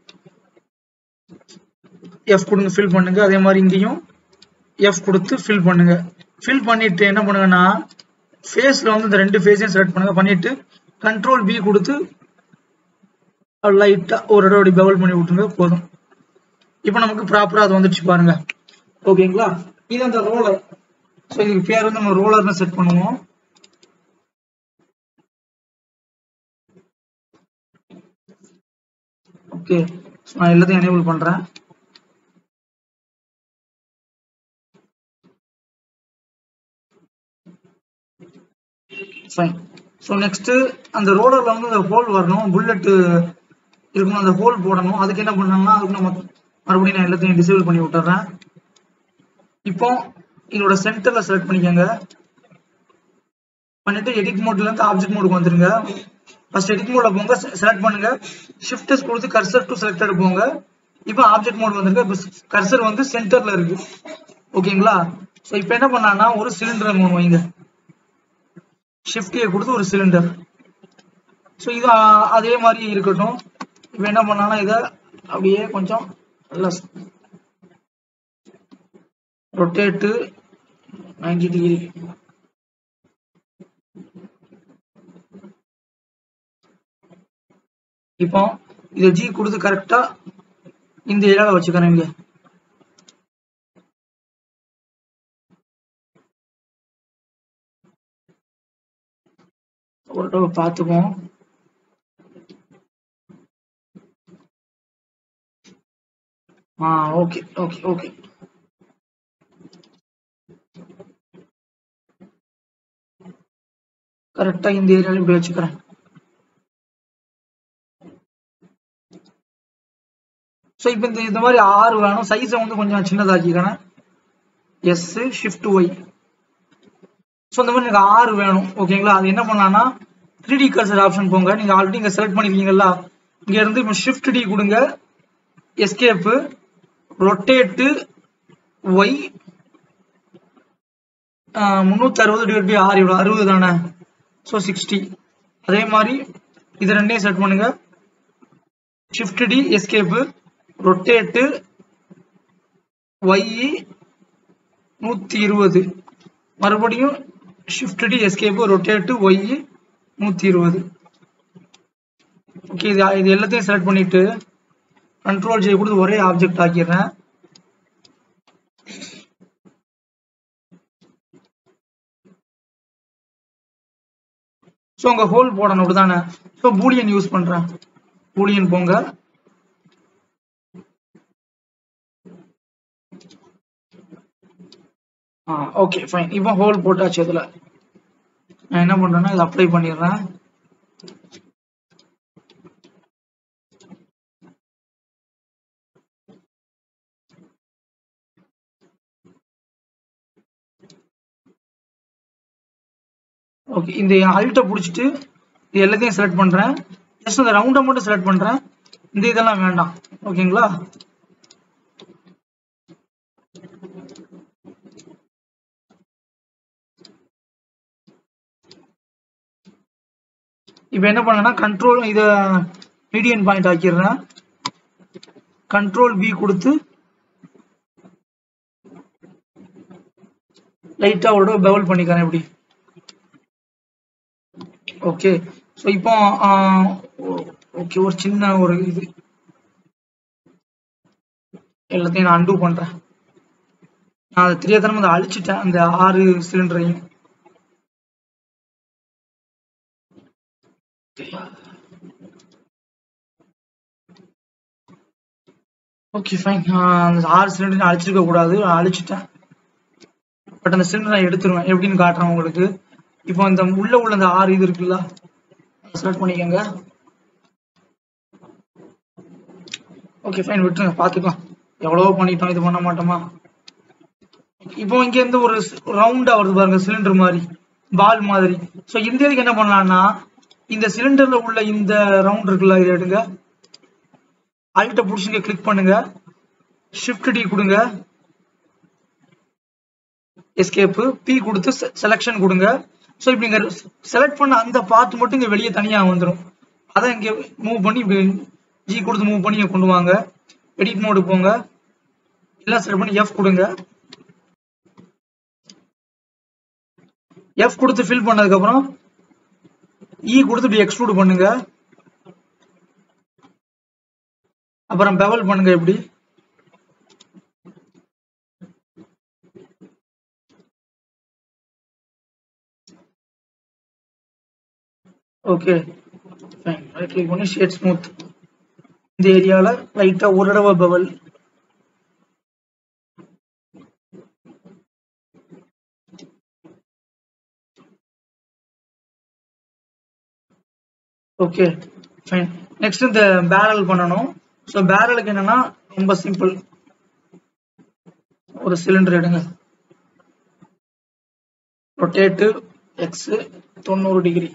எஃப் கொடுங்க ஃபில் பண்ணுங்க அதே மாதிரி இங்கேயும் எஃப் கொடுத்து ஃபில் பண்ணுங்க ஃபில் பண்ணிட்டு என்ன பண்ணுங்கன்னா ஃபேஸ்ல வந்து இந்த ரெண்டு ஃபேஸையும் செலக்ட் பண்ணுங்க பண்ணிட்டு கண்ட்ரோல் பி கொடுத்து லைட்டா ஒரு தடவை பவல் பண்ணி விட்டுருங்க போதும் இப்போ நமக்கு ப்ராப்பரா அது வந்துடுச்சு பாருங்க ஓகேங்களா இது அந்த ரோலர் ஸோ இதுக்கு பேர் வந்து நம்ம ரோலர்னு செட் பண்ணுவோம் ஓகே நான் எல்லாத்தையும் எனேபிள் பண்றேன் ஃபைன் ஸோ நெக்ஸ்ட் அந்த ரோலர்ல வந்து அந்த ஹோல் வரணும் புல்லட் இருக்கணும் அந்த ஹோல் போடணும் அதுக்கு என்ன பண்ணணும்னா அதுக்கு நம்ம மறுபடியும் நான் எல்லாத்தையும் டிசேபிள் பண்ணி விட்டுறேன் இப்போ இதோட சென்டர்ல செலக்ட் பண்ணிக்கோங்க பண்ணிட்டு எடிட் மோட்ல இருந்து ஆப்ஜெக்ட் மோடுக்கு வந்துருங்க ஃபர்ஸ்ட் எடிட் மோட்ல போங்க செலக்ட் பண்ணுங்க ஷிஃப்ட் கொடுத்து கர்சர் டு செலக்டட் போங்க இப்போ ஆப்ஜெக்ட் மோட் வந்திருக்கு இப்போ கர்சர் வந்து சென்டர்ல இருக்கு ஓகேங்களா ஸோ இப்போ என்ன பண்ணலாம்னா ஒரு சிலிண்டர் மூணு வைங்க ஷிஃப்டியை கொடுத்து ஒரு சிலிண்டர் ஸோ இது ஆ- அதே மாதிரி இருக்கட்டும் இப்போ என்ன பண்ணலாம்னா இதை அப்படியே கொஞ்சம் நல்லா ரொட்டேட்டு நைன்டி டிகிரி இப்போ இதை ஜி கொடுத்து கரெக்டா இந்த ஏரியாவில் வச்சுக்கிறேன் இங்க ஒரு தடவை பார்த்துப்போம் ஆ ஓகே ஓகே ஓகே கரெக்டா இந்த ஏரியால இப்படி வச்சுக்கிறேன் ஸோ இப்போ இந்த இந்த மாதிரி ஆறு வேணும் சைஸை வந்து கொஞ்சம் சின்னதாக்கிக்கிறேன் எஸ் ஷிஃப்ட் ஒய் ஸோ இந்த மாதிரி எனக்கு ஆறு வேணும் ஓகேங்களா அது என்ன பண்ணலாம்னா த்ரீ டி கர்சர் ஆப்ஷன் போங்க நீங்க ஆல்ரெடி இங்க செலக்ட் பண்ணிருக்கீங்களா இங்க இருந்து இப்போ ஷிஃப்ட் டி கொடுங்க எஸ்கேப்பு ரொட்டேட்டு ஒய் முந்நூற்றி அறுபது டிவைட் பை ஆறு இவ்வளோ அறுபது தானே ஸோ சிக்ஸ்டி அதே மாதிரி இது ரெண்டையும் செட் பண்ணுங்க shift D escape rotate Y நூற்றி இருபது மறுபடியும் shift D escape rotate Y நூற்றி இருபது ஓகே இது இது எல்லாத்தையும் செலக்ட் பண்ணிட்டு கண்ட்ரோல் ஜே கொடுத்து ஒரே ஆப்ஜெக்ட் ஆக்கிடுறேன் ஸோ அங்க ஹோல் போடணும் அப்படிதானே ஸோ பூலியன் யூஸ் பண்றேன் பூலியன் போங்க ஆ ஓகே ஃபைன் இப்போ ஹோல் போட்டாச்சு இதுல நான் என்ன பண்றேன்னா இதை அப்ளை பண்ணிடுறேன் ஓகே இந்த அல்ட்டை பிடிச்சிட்டு இது எல்லாத்தையும் செலக்ட் பண்றேன் ஜஸ்ட் அந்த ரவுண்டை மட்டும் செலக்ட் பண்றேன் இந்த இதெல்லாம் வேண்டாம் ஓகேங்களா இப்போ என்ன பண்ணேன்னா கண்ட்ரோல் இதை மீடியன் பாயிண்ட் ஆக்கிடுறேன் கண்ட்ரோல் பி கொடுத்து லைட்டா ஒரு பெவல் பண்ணிக்கிறேன் இப்படி ஓகே ஸோ இப்போ ஓகே ஒரு சின்ன ஒரு இது எல்லாத்தையும் நான் அன்டூ பண்றேன் நான் அதை தெரியாதனமா அதை அழிச்சிட்டேன் அந்த ஆறு சிலிண்டரையும் ஓகே ஃபைன் அந்த ஆறு சிலிண்டர் அழிச்சிருக்க கூடாது நான் அழிச்சிட்டேன் பட் அந்த சிலிண்டர் நான் எடுத்துருவேன் எப்படின்னு காட்டுறேன் உங்களுக்கு இப்போ இந்த உள்ள உள்ள அந்த ஆறு இது இருக்குல்ல செலக்ட் பண்ணிக்கோங்க ஓகே ஃபைன் விட்டுருங்க பார்த்துக்கலாம் எவ்வளவோ பண்ணிட்டோம் இது பண்ண மாட்டோமா இப்போ இங்க இருந்து ஒரு ரவுண்டா வருது பாருங்க சிலிண்டர் மாதிரி பால் மாதிரி ஸோ இந்த இதுக்கு என்ன பண்ணலாம்னா இந்த சிலிண்டர்ல உள்ள இந்த ரவுண்ட் இருக்குல்ல இதை எடுங்க அல்ட்ட பிடிச்சிங்க கிளிக் பண்ணுங்க ஷிஃப்ட் டி கொடுங்க எஸ்கேப்பு பி கொடுத்து செலெக்ஷன் கொடுங்க ஸோ இப்படி இங்க செலக்ட் பண்ண அந்த பார்ட் மட்டும் இங்க வெளியே தனியா வந்துடும் அதை இங்க மூவ் பண்ணி இப்படி ஜி கொடுத்து மூவ் பண்ணி இங்க கொண்டு வாங்க எடிட் மோடு போங்க எல்லாம் செலக்ட் பண்ணி எஃப் கொடுங்க எஃப் கொடுத்து ஃபில் பண்ணதுக்கு அப்புறம் இ கொடுத்து இப்படி எக்ஸ்ட்ரூட் பண்ணுங்க அப்புறம் பெவல் பண்ணுங்க இப்படி ஓகே ஃபைன் ரைட் கிளிக் பண்ணி ஷேட் ஸ்மூத் இந்த ஏரியாவில் லைட்டாக ஒரு தடவை பெவல் ஓகே ஃபைன் நெக்ஸ்ட் இந்த பேரல் பண்ணணும் ஸோ பேரலுக்கு என்னன்னா ரொம்ப சிம்பிள் ஒரு சிலிண்டர் எடுங்க ரொட்டேட்டு எக்ஸ் தொண்ணூறு டிகிரி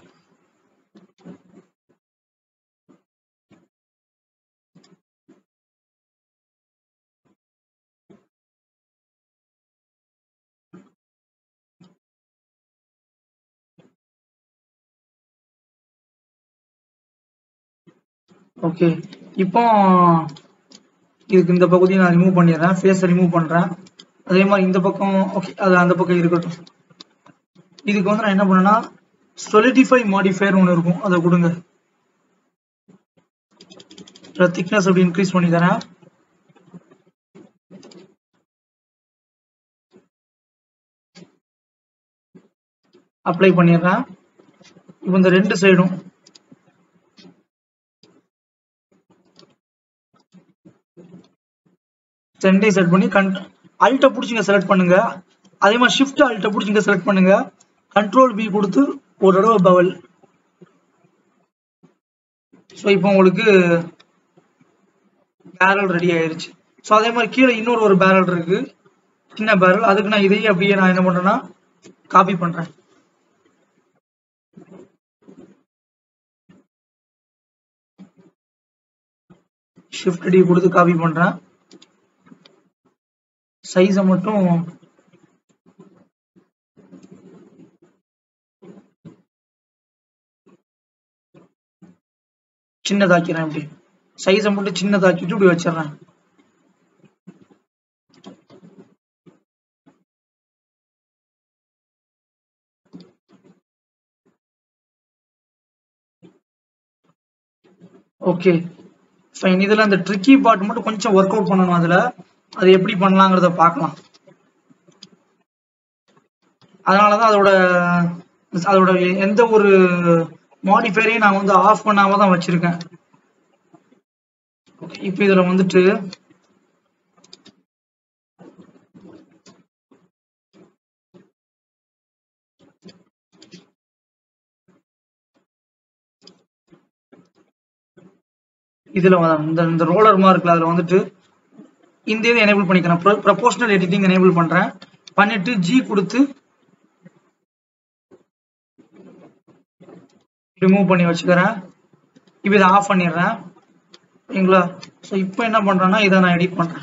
ஓகே இப்போ இதுக்கு இந்த பகுதியை நான் ரிமூவ் பண்ணிடுறேன் ஃபேஸை ரிமூவ் பண்றேன் அதே மாதிரி இந்த பக்கம் ஓகே அது அந்த பக்கம் இருக்கட்டும் இதுக்கு வந்து நான் என்ன பண்ணேன்னா solidify modifier ஒன்று இருக்கும் அதை கொடுங்க திக்னஸ் அப்படி இன்க்ரீஸ் பண்ணி தரேன் அப்ளை பண்ணிடுறேன் இப்போ இந்த ரெண்டு சைடும் சென்டை செட் பண்ணி கன் அல்ட்டை பிடிச்சிங்க செலக்ட் பண்ணுங்க அதே மாதிரி ஷிஃப்ட் அல்ட்டை பிடிச்சிங்க செலக்ட் பண்ணுங்க கண்ட்ரோல் பி கொடுத்து ஒரு தடவை பவல் ஸோ இப்போ உங்களுக்கு பேரல் ரெடி ஆயிருச்சு ஸோ அதே மாதிரி கீழே இன்னொரு ஒரு பேரல் இருக்கு சின்ன பேரல் அதுக்கு நான் இதையே அப்படியே நான் என்ன பண்றேன்னா காப்பி பண்றேன் ஷிஃப்ட் டி கொடுத்து காப்பி பண்றேன் சைஸை மட்டும் சின்னதாக்கிறேன் இப்படி சைஸை மட்டும் சின்னதாக்கிட்டு இப்படி வச்சிடுறேன் ஓகே ஃபைன் இதுல அந்த ட்ரிக்கி பார்ட் மட்டும் கொஞ்சம் ஒர்க் அவுட் பண்ணணும் அதுல அது எப்படி பண்ணலாங்கிறத பார்க்கலாம் அதனாலதான் அதோட அதோட எந்த ஒரு மாடிஃபையரையும் நான் வந்து ஆஃப் பண்ணாம தான் வச்சிருக்கேன் இப்போ இதுல வந்துட்டு இதுல வ- இந்த இந்த ரோலர் மார்க்ல அதுல வந்துட்டு இந்த இதை எனேபிள் பண்ணிக்கிறேன் ப்ரொபோஷனல் எடிட்டிங் எனேபிள் பண்றேன் பண்ணிட்டு ஜி கொடுத்து ரிமூவ் பண்ணி வச்சுக்கிறேன் இப்போ இதை ஆஃப் பண்ணிடுறேன் சரிங்களா ஸோ இப்போ என்ன பண்றேன்னா இதை நான் எடிட் பண்றேன்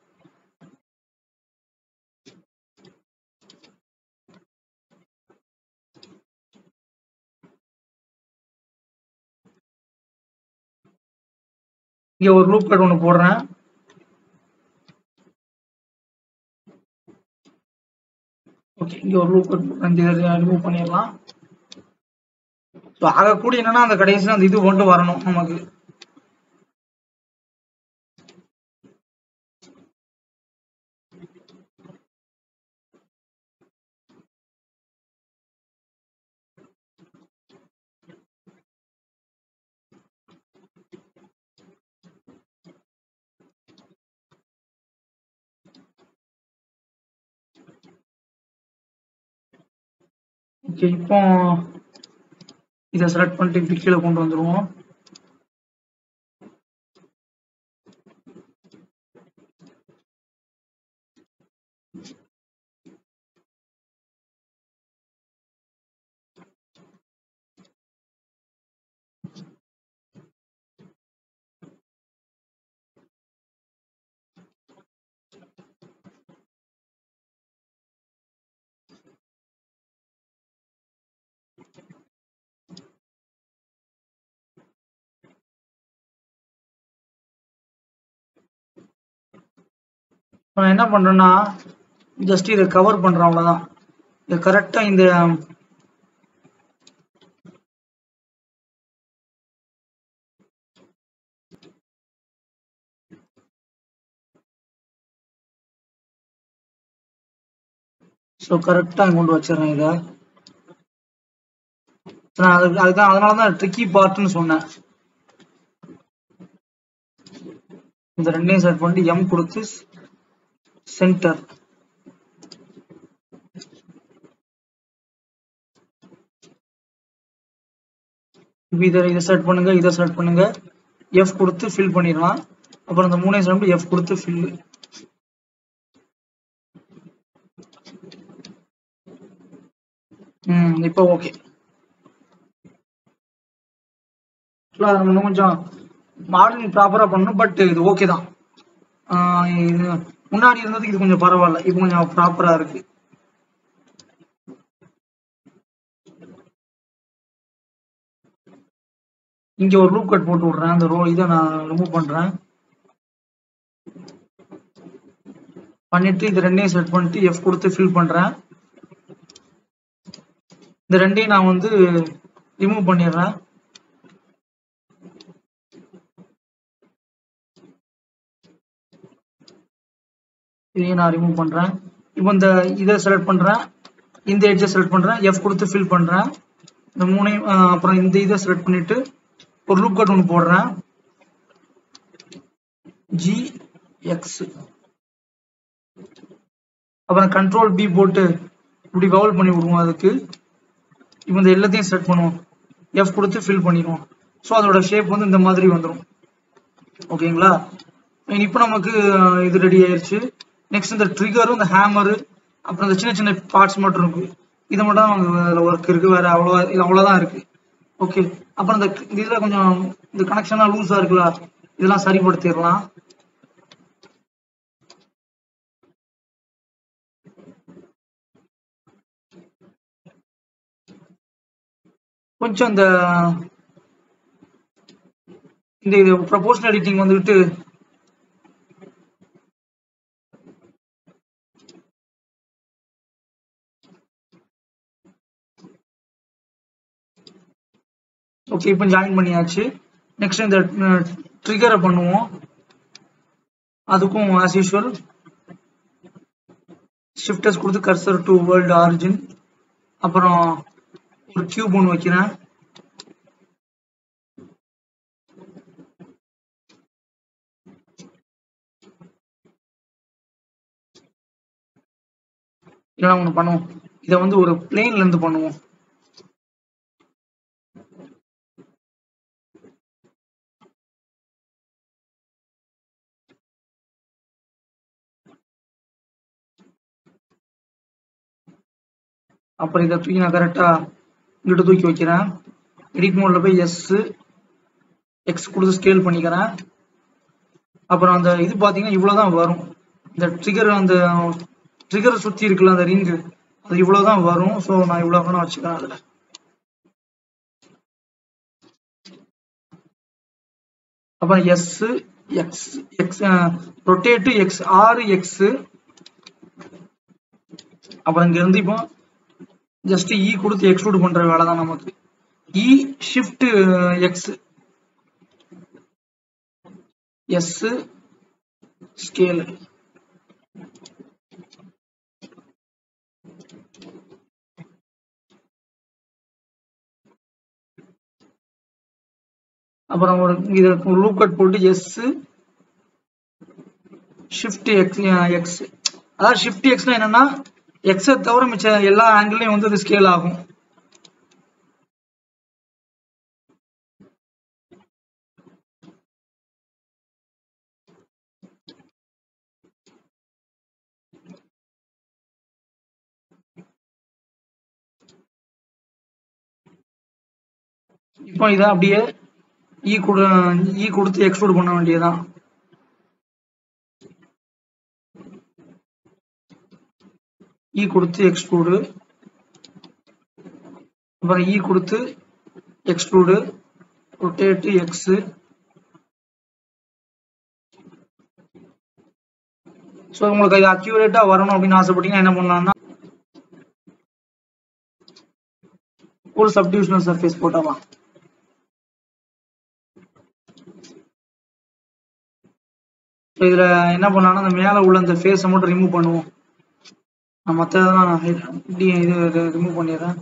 இங்க ஒரு லூப் கட் ஒன்று போடுறேன் ஓகே இங்க ஒரு லூப் கட் போடுறேன் இந்த இதை ரிமூவ் பண்ணிடலாம் ஸோ ஆகக்கூடிய என்னன்னா அந்த கடைசியில் அந்த இது கொண்டு வரணும் நமக்கு ஓகே இப்போ இதை செலக்ட் பண்ணிட்டு இப்படி கீழே கொண்டு வந்துருவோம் இப்போ நான் என்ன பண்றேன்னா ஜஸ்ட் இதை கவர் பண்றேன் அவ்வளவுதான் இது கரெக்டா இந்த ஸோ கரெக்டா கொண்டு வச்சிடுறேன் இதை நான் அதுக்கு அதுதான் அதனால தான் ட்ரிக்கி பார்ட்னு சொன்னேன் இந்த ரெண்டையும் செட் பண்ணிட்டு எம் கொடுத்து சென்டர் இதை இதை செட் பண்ணுங்க இதை செட் பண்ணுங்க எஃப் கொடுத்து ஃபில் பண்ணிடலாம் அப்புறம் இந்த மூணையும் செட் பண்ணி எஃப் கொடுத்து ஃபில் ம் இப்போ ஓகே இன்னும் கொஞ்சம் மாடலிங் ப்ராப்பரா பண்ணணும் பட் இது ஓகே தான் ஆஹ் இது முன்னாடி இருந்ததுக்கு இது கொஞ்சம் பரவாயில்ல இப்போ கொஞ்சம் ப்ராப்பரா இருக்கு இங்க ஒரு லூப் கட் போட்டு விடுறேன் அந்த ரோ இதை நான் ரிமூவ் பண்றேன் பண்ணிட்டு இது ரெண்டையும் செட் பண்ணிட்டு எஃப் கொடுத்து ஃபில் பண்றேன் இந்த ரெண்டையும் நான் வந்து ரிமூவ் பண்ணிடுறேன் இதையும் நான் ரிமூவ் பண்றேன் இப்போ இந்த இதை செலக்ட் பண்றேன் இந்த எட்ஜை செலக்ட் பண்றேன் எஃப் கொடுத்து ஃபில் பண்றேன் இந்த மூணையும் ஆஹ் அப்புறம் இந்த இதை செலக்ட் பண்ணிட்டு ஒரு லூப் கட் ஒன்று போடுறேன் ஜி எக்ஸ் அப்புறம் கண்ட்ரோல் பி போட்டு இப்படி கவுல் பண்ணி விடுவோம் அதுக்கு இப்போ இந்த எல்லாத்தையும் செட் பண்ணுவோம் எஃப் கொடுத்து ஃபில் பண்ணிடுவோம் ஸோ அதோட ஷேப் வந்து இந்த மாதிரி வந்துடும் ஓகேங்களா இப்போ நமக்கு அஹ், இது ரெடி ஆயிருச்சு நெக்ஸ்ட் இந்த ட்ரிகரும் இந்த ஹேமரு அப்புறம் இந்த சின்ன சின்ன பார்ட்ஸ் மட்டும் இருக்கு இது மட்டும் தான் நமக்கு அதில் ஒர்க் இருக்கு வேற அவ்வளோ இது அவ்வளோதான் இருக்கு ஓகே அப்புறம் இந்த இந்த இதில் கொஞ்சம் இந்த கனெக்ஷன்லாம் லூஸாக இருக்குல்ல இதெல்லாம் சரிப்படுத்திடலாம் கொஞ்சம் இந்த இந்த இது ப்ரொபோஷனல் எடிட்டிங் வந்துட்டு ஓகே இப்போ ஜாயின் பண்ணியாச்சு நெக்ஸ்ட் இந்த ட்ரிகரை பண்ணுவோம் அதுக்கும் ஆஸ் யூஷுவல் ஷிஃப்டர்ஸ் கொடுத்து கர்சர் டு வேர்ல்டு ஆரிஜின் அப்புறம் ஒரு கியூப் ஒன்று வைக்கிறேன் இல்லைன்னா ஒன்று பண்ணுவோம் இதை வந்து ஒரு பிளேன்ல இருந்து பண்ணுவோம் அப்புறம் இதை தூக்கி நான் கரெக்டா இங்கிட்டு தூக்கி வைக்கிறேன் எடிட் மோட்ல போய் எஸ் எக்ஸ் கொடுத்து ஸ்கேல் பண்ணிக்கிறேன் அப்புறம் அந்த இது பார்த்தீங்கன்னா இவ்வளோதான் வரும் இந்த ட்ரிகர் அந்த ட்ரிகர் சுற்றி இருக்குல்ல அந்த ரிங்கு அது இவ்வளோதான் வரும் ஸோ நான் இவ்வளோ வேணா வச்சுக்கிறேன் அதில் அப்புறம் S X X rotate X ஆறு எக்ஸ் அப்புறம் இங்க இருந்து இப்போ ஜஸ்ட் இ கொடுத்து எக்ஸ்க்ளூட் பண்ற வேலை தான் நமக்கு E shift X S scale அப்புறம் ஒரு இது லூப் கட் போட்டு எஸ் ஷிஃப்ட் எக்ஸ் எக்ஸ் அதாவது ஷிஃப்ட் எக்ஸ்னா என்னன்னா எக்ஸை தவிர மிச்ச எல்லா ஆங்கிள்லையும் வந்து அது ஸ்கேல் ஆகும் இப்போ இதை அப்படியே இ கொடு இ கொடுத்து எக்ஸ்க்ளூட் பண்ண வேண்டியதுதான் இ கொடுத்து எக்ஸ்க்ளூடு அப்புறம் இ கொடுத்து எக்ஸ்க்ளூடு ரொட்டேட் எக்ஸ் ஸோ உங்களுக்கு இது அக்யூரேட்டா வரணும் அப்படின்னு ஆசைப்பட்டீங்கன்னா என்ன பண்ணலாம்னா ஒரு சப்டிவிஷனல் சர்ஃபேஸ் போட்டாலாம் ஸோ இதுல என்ன பண்ணலாம்னா அந்த மேல உள்ள அந்த ஃபேஸை மட்டும் ரிமூவ் பண்ணுவோம் நான் மற்றதெல்லாம் நான் hide- இப்படி இது ரிமூவ் பண்ணிடுறேன்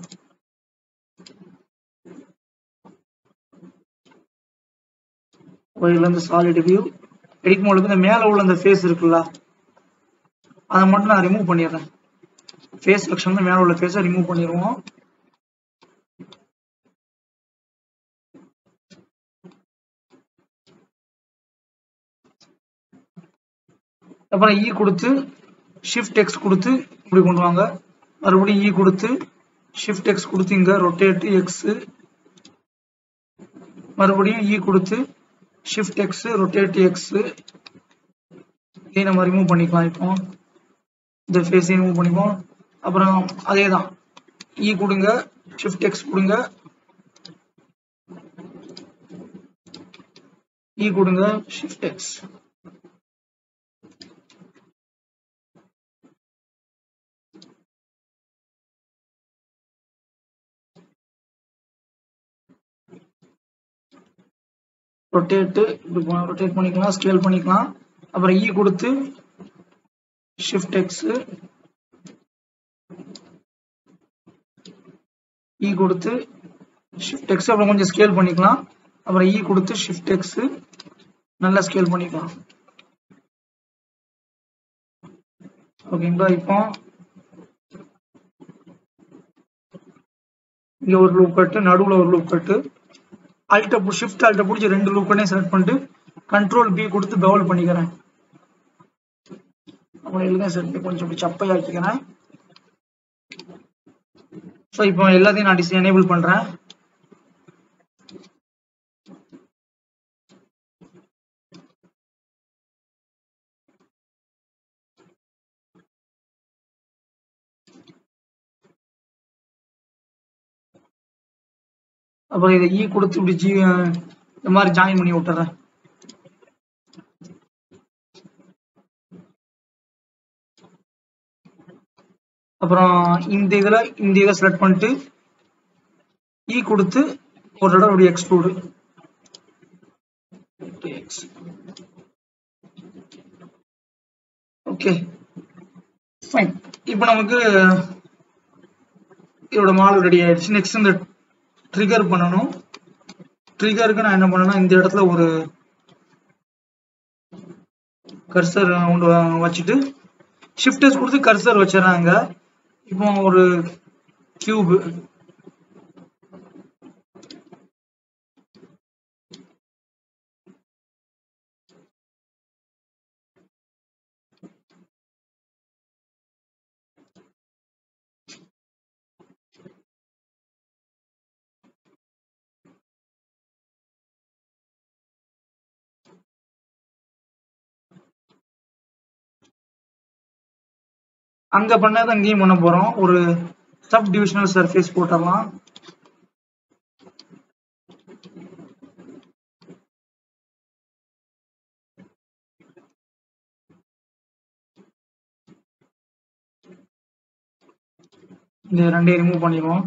இதுல இருந்து சாலிட் வியூ எடிட் மோட்ல இந்த மேல உள்ள அந்த ஃபேஸ் இருக்குல்ல அதை மட்டும் நான் ரிமூவ் பண்ணிடுறேன் ஃபேஸ் செக்ஷன் மேல உள்ள ஃபேஸை ரிமூவ் பண்ணிடுவோம் அப்புறம் இ கொடுத்து ஷிஃப்ட் எக்ஸ் கொடுத்து இப்படி கொண்டு வாங்க மறுபடியும் இ கொடுத்து ஷிஃப்ட் எக்ஸ் கொடுத்து இங்க ரொட்டேட் எக்ஸ் மறுபடியும் இ கொடுத்து ஷிஃப்ட் எக்ஸ் ரொட்டேட் எக்ஸ் இதை நம்ம ரிமூவ் பண்ணிக்கலாம் இப்போ இந்த ஃபேஸை ரிமூவ் பண்ணிப்போம் அப்புறம் அதே தான் இ கொடுங்க ஷிஃப்ட் எக்ஸ் கொடுங்க இ கொடுங்க ஷிஃப்ட் எக்ஸ் ரொட்டேட்டு இப்படி ரொட்டேட் பண்ணிக்கலாம் ஸ்கேல் பண்ணிக்கலாம் அப்புறம் இ கொடுத்து ஷிஃப்ட் எக்ஸ் இ கொடுத்து ஷிஃப்ட் எக்ஸ் அப்புறம் கொஞ்சம் ஸ்கேல் பண்ணிக்கலாம் அப்புறம் இ கொடுத்து ஷிஃப்ட் எக்ஸ் நல்லா ஸ்கேல் பண்ணிக்கலாம் ஓகேங்களா இப்போ இங்க ஒரு லூப் கட்டு நடுவுல ஒரு லூப் கட்டு அல்ட்ட ஷிஃப்ட் அல்ட்ட பிடிச்சி ரெண்டு லூப் கட்டையும் செலக்ட் பண்ணிட்டு கண்ட்ரோல் பி கொடுத்து பவுல் பண்ணிக்கிறேன் அப்புறம் எழுத செட் கொஞ்சம் இப்படி சப்பையாக்கிக்கிறேன் ஸோ இப்போ எல்லாத்தையும் நான் டிஸ் எனேபிள் பண்றேன் அப்புறம் இதை இ கொடுத்து இப்படி ஜி இந்த மாதிரி ஜாயின் பண்ணி விட்டுறேன் அப்புறம் இந்த இதுல இந்த இதை செலக்ட் பண்ணிட்டு இ கொடுத்து ஒரு தடவை அப்படி எக்ஸ்க்ளூடு ஓகே ஃபைன் இப்போ நமக்கு இதோட மாடல் ரெடி ஆயிடுச்சு நெக்ஸ்ட் இந்த ட்ரிகர் பண்ணணும் ட்ரிகருக்கு நான் என்ன பண்ணேன்னா இந்த இடத்துல ஒரு கர்சர் கொண்டு வ- வச்சுட்டு ஷிஃப்டர்ஸ் கொடுத்து கர்சர் வச்சிடறாங்க இப்போ ஒரு கியூப் அங்க பண்ணதை அங்கேயும் பண்ண போறோம் ஒரு சப் டிவிஷனல் சர்ஃபேஸ் போட்டுடலாம் இந்த ரெண்டையும் ரிமூவ் பண்ணிடுவோம்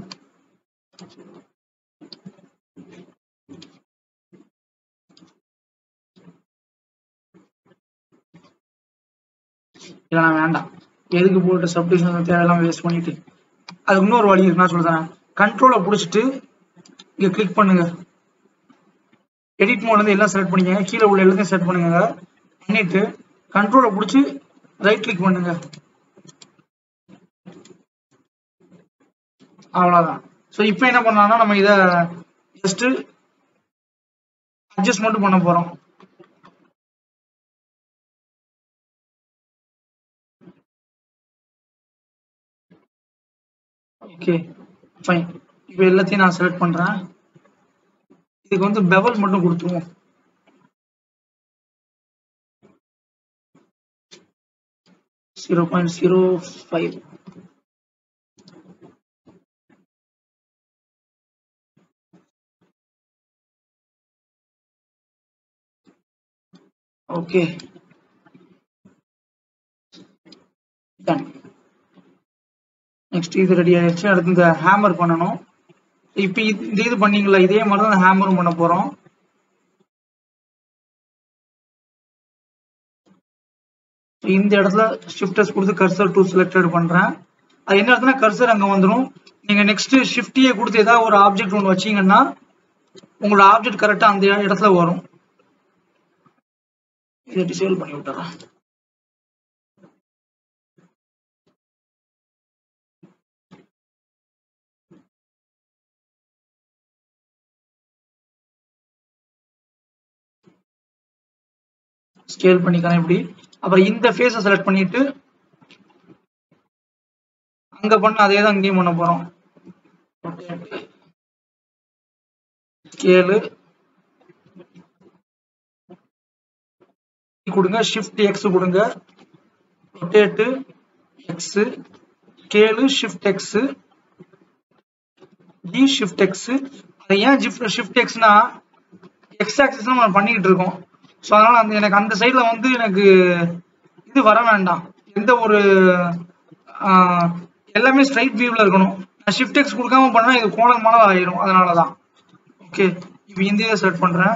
இதெல்லாம் வேண்டாம் எதுக்கு போட்டு சப்டிஷன் தேவையெல்லாம் வேஸ்ட் பண்ணிட்டு அதுக்கு இன்னொரு வழி இருக்கு நான் சொல்றேன் கண்ட்ரோலை பிடிச்சிட்டு இங்க கிளிக் பண்ணுங்க எடிட் மோட்ல இருந்து எல்லாம் செலக்ட் பண்ணிக்கங்க கீழே உள்ள எல்லாத்தையும் செலக்ட் பண்ணுங்க பண்ணிட்டு கண்ட்ரோலை பிடிச்சி ரைட் கிளிக் பண்ணுங்க அவ்வளவுதான் ஸோ இப்போ என்ன பண்ணலாம்னா நம்ம இதை ஜஸ்ட் அட்ஜஸ்ட் மட்டும் பண்ண போறோம் ஓகே ஃபைன் இப்போ எல்லாத்தையும் நான் செலக்ட் பண்றேன் இதுக்கு வந்து பெவல் மட்டும் கொடுத்துருவோம் zero point zero five okay done next இது ரெடி ஆயிடுச்சு அடுத்து இந்த ஹேமர் பண்ணணும் இப்போ இந்த இது பண்ணீங்களா இதே மாதிரி தான் ஹேமரும் பண்ண போறோம் இந்த இடத்துல ஷிஃப்டர்ஸ் கொடுத்து கர்சர் டூ செலக்டட் பண்றேன் அது என்ன இடத்துல கர்சர் அங்க வந்துடும் நீங்க நெக்ஸ்ட் ஷிஃப்டியே கொடுத்து ஏதாவது ஒரு ஆப்ஜெக்ட் ஒன்று வச்சீங்கன்னா உங்களோட ஆப்ஜெக்ட் கரெக்டா அந்த இடத்துல வரும் இதை டிசேபிள் பண்ணி விட்டுறேன் ஸ்கேல் பண்ணிக்கிறேன் இப்படி அப்புறம் இந்த ஃபேஸை செலக்ட் பண்ணிட்டு அங்க பண்ண அதே தான் இங்கேயும் பண்ண போறோம் ஸ்கேலு கொடுங்க ஷிஃப்ட் எக்ஸ் கொடுங்க rotate X scale shift X G shift X அது ஏன் ஷிஃப்ட் ஷிஃப்ட் எக்ஸ்னா எக்ஸ் ஆக்சிஸ் நம்ம பண்ணிக்கிட்டு இருக்கோம் ஸோ அதனால அந்த எனக்கு அந்த சைடில் வந்து எனக்கு இது வர வேண்டாம் எந்த ஒரு ஆஹ், எல்லாமே ஸ்ட்ரைட் வியூவில் இருக்கணும் நான் ஷிஃப்ட் எக்ஸ் கொடுக்காம பண்ணா இது கோணல் மாடல் ஆயிரும் அதனால தான் ஓகே இப்போ இந்த இதை செலக்ட் பண்ணுறேன்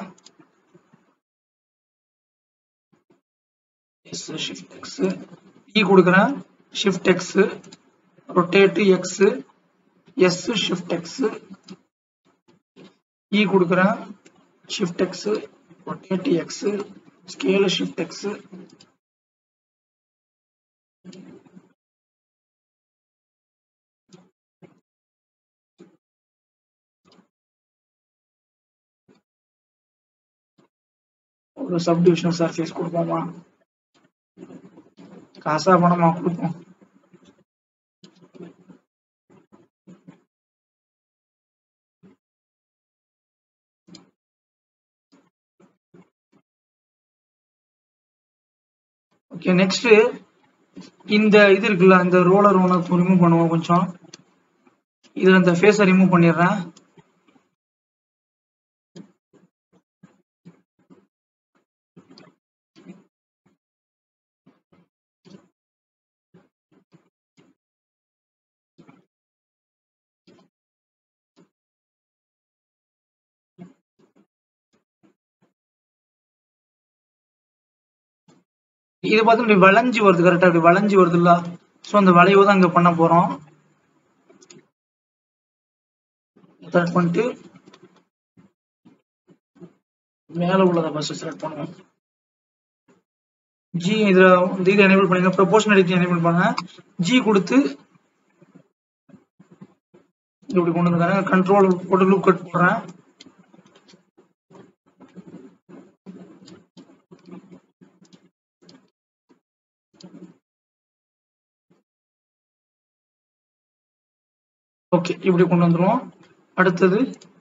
எஸ் ஷிஃப்ட் எக்ஸ் இ கொடுக்குறேன் shift X rotate X S shift X E கொடுக்குறேன் shift X rotate X scale shift X ஒரு சப்டிவிஷன் சர்ஃபேஸ் கொடுப்போமா காசா பணமா கொடுப்போம் ஓகே நெக்ஸ்ட் இந்த இது இருக்குல்ல இந்த ரோலர் ஒன்று ரிமூவ் பண்ணுவோம் கொஞ்சம் இதுல இந்த ஃபேஸை ரிமூவ் பண்ணிடுறேன் இது பார்த்து இப்படி வளைஞ்சு வருது கரெக்டா இப்படி வளைஞ்சு வருதுல்ல ஸோ அந்த வளைவு தான் இங்க பண்ண போறோம் செலக்ட் பண்ணிட்டு மேல உள்ளதை ஃபர்ஸ்ட் செலக்ட் பண்ணுவோம் ஜி இதுல இந்த இது எனேபிள் பண்ணுங்க ப்ரொபோஷனாலிட்டி எனேபிள் பண்ணுங்க ஜி கொடுத்து இப்படி கொண்டு வந்துருக்காங்க கண்ட்ரோல் போட்டு லூப் கட் போடுறேன் ஓகே இப்படி கொண்டு வந்துருவோம் அடுத்தது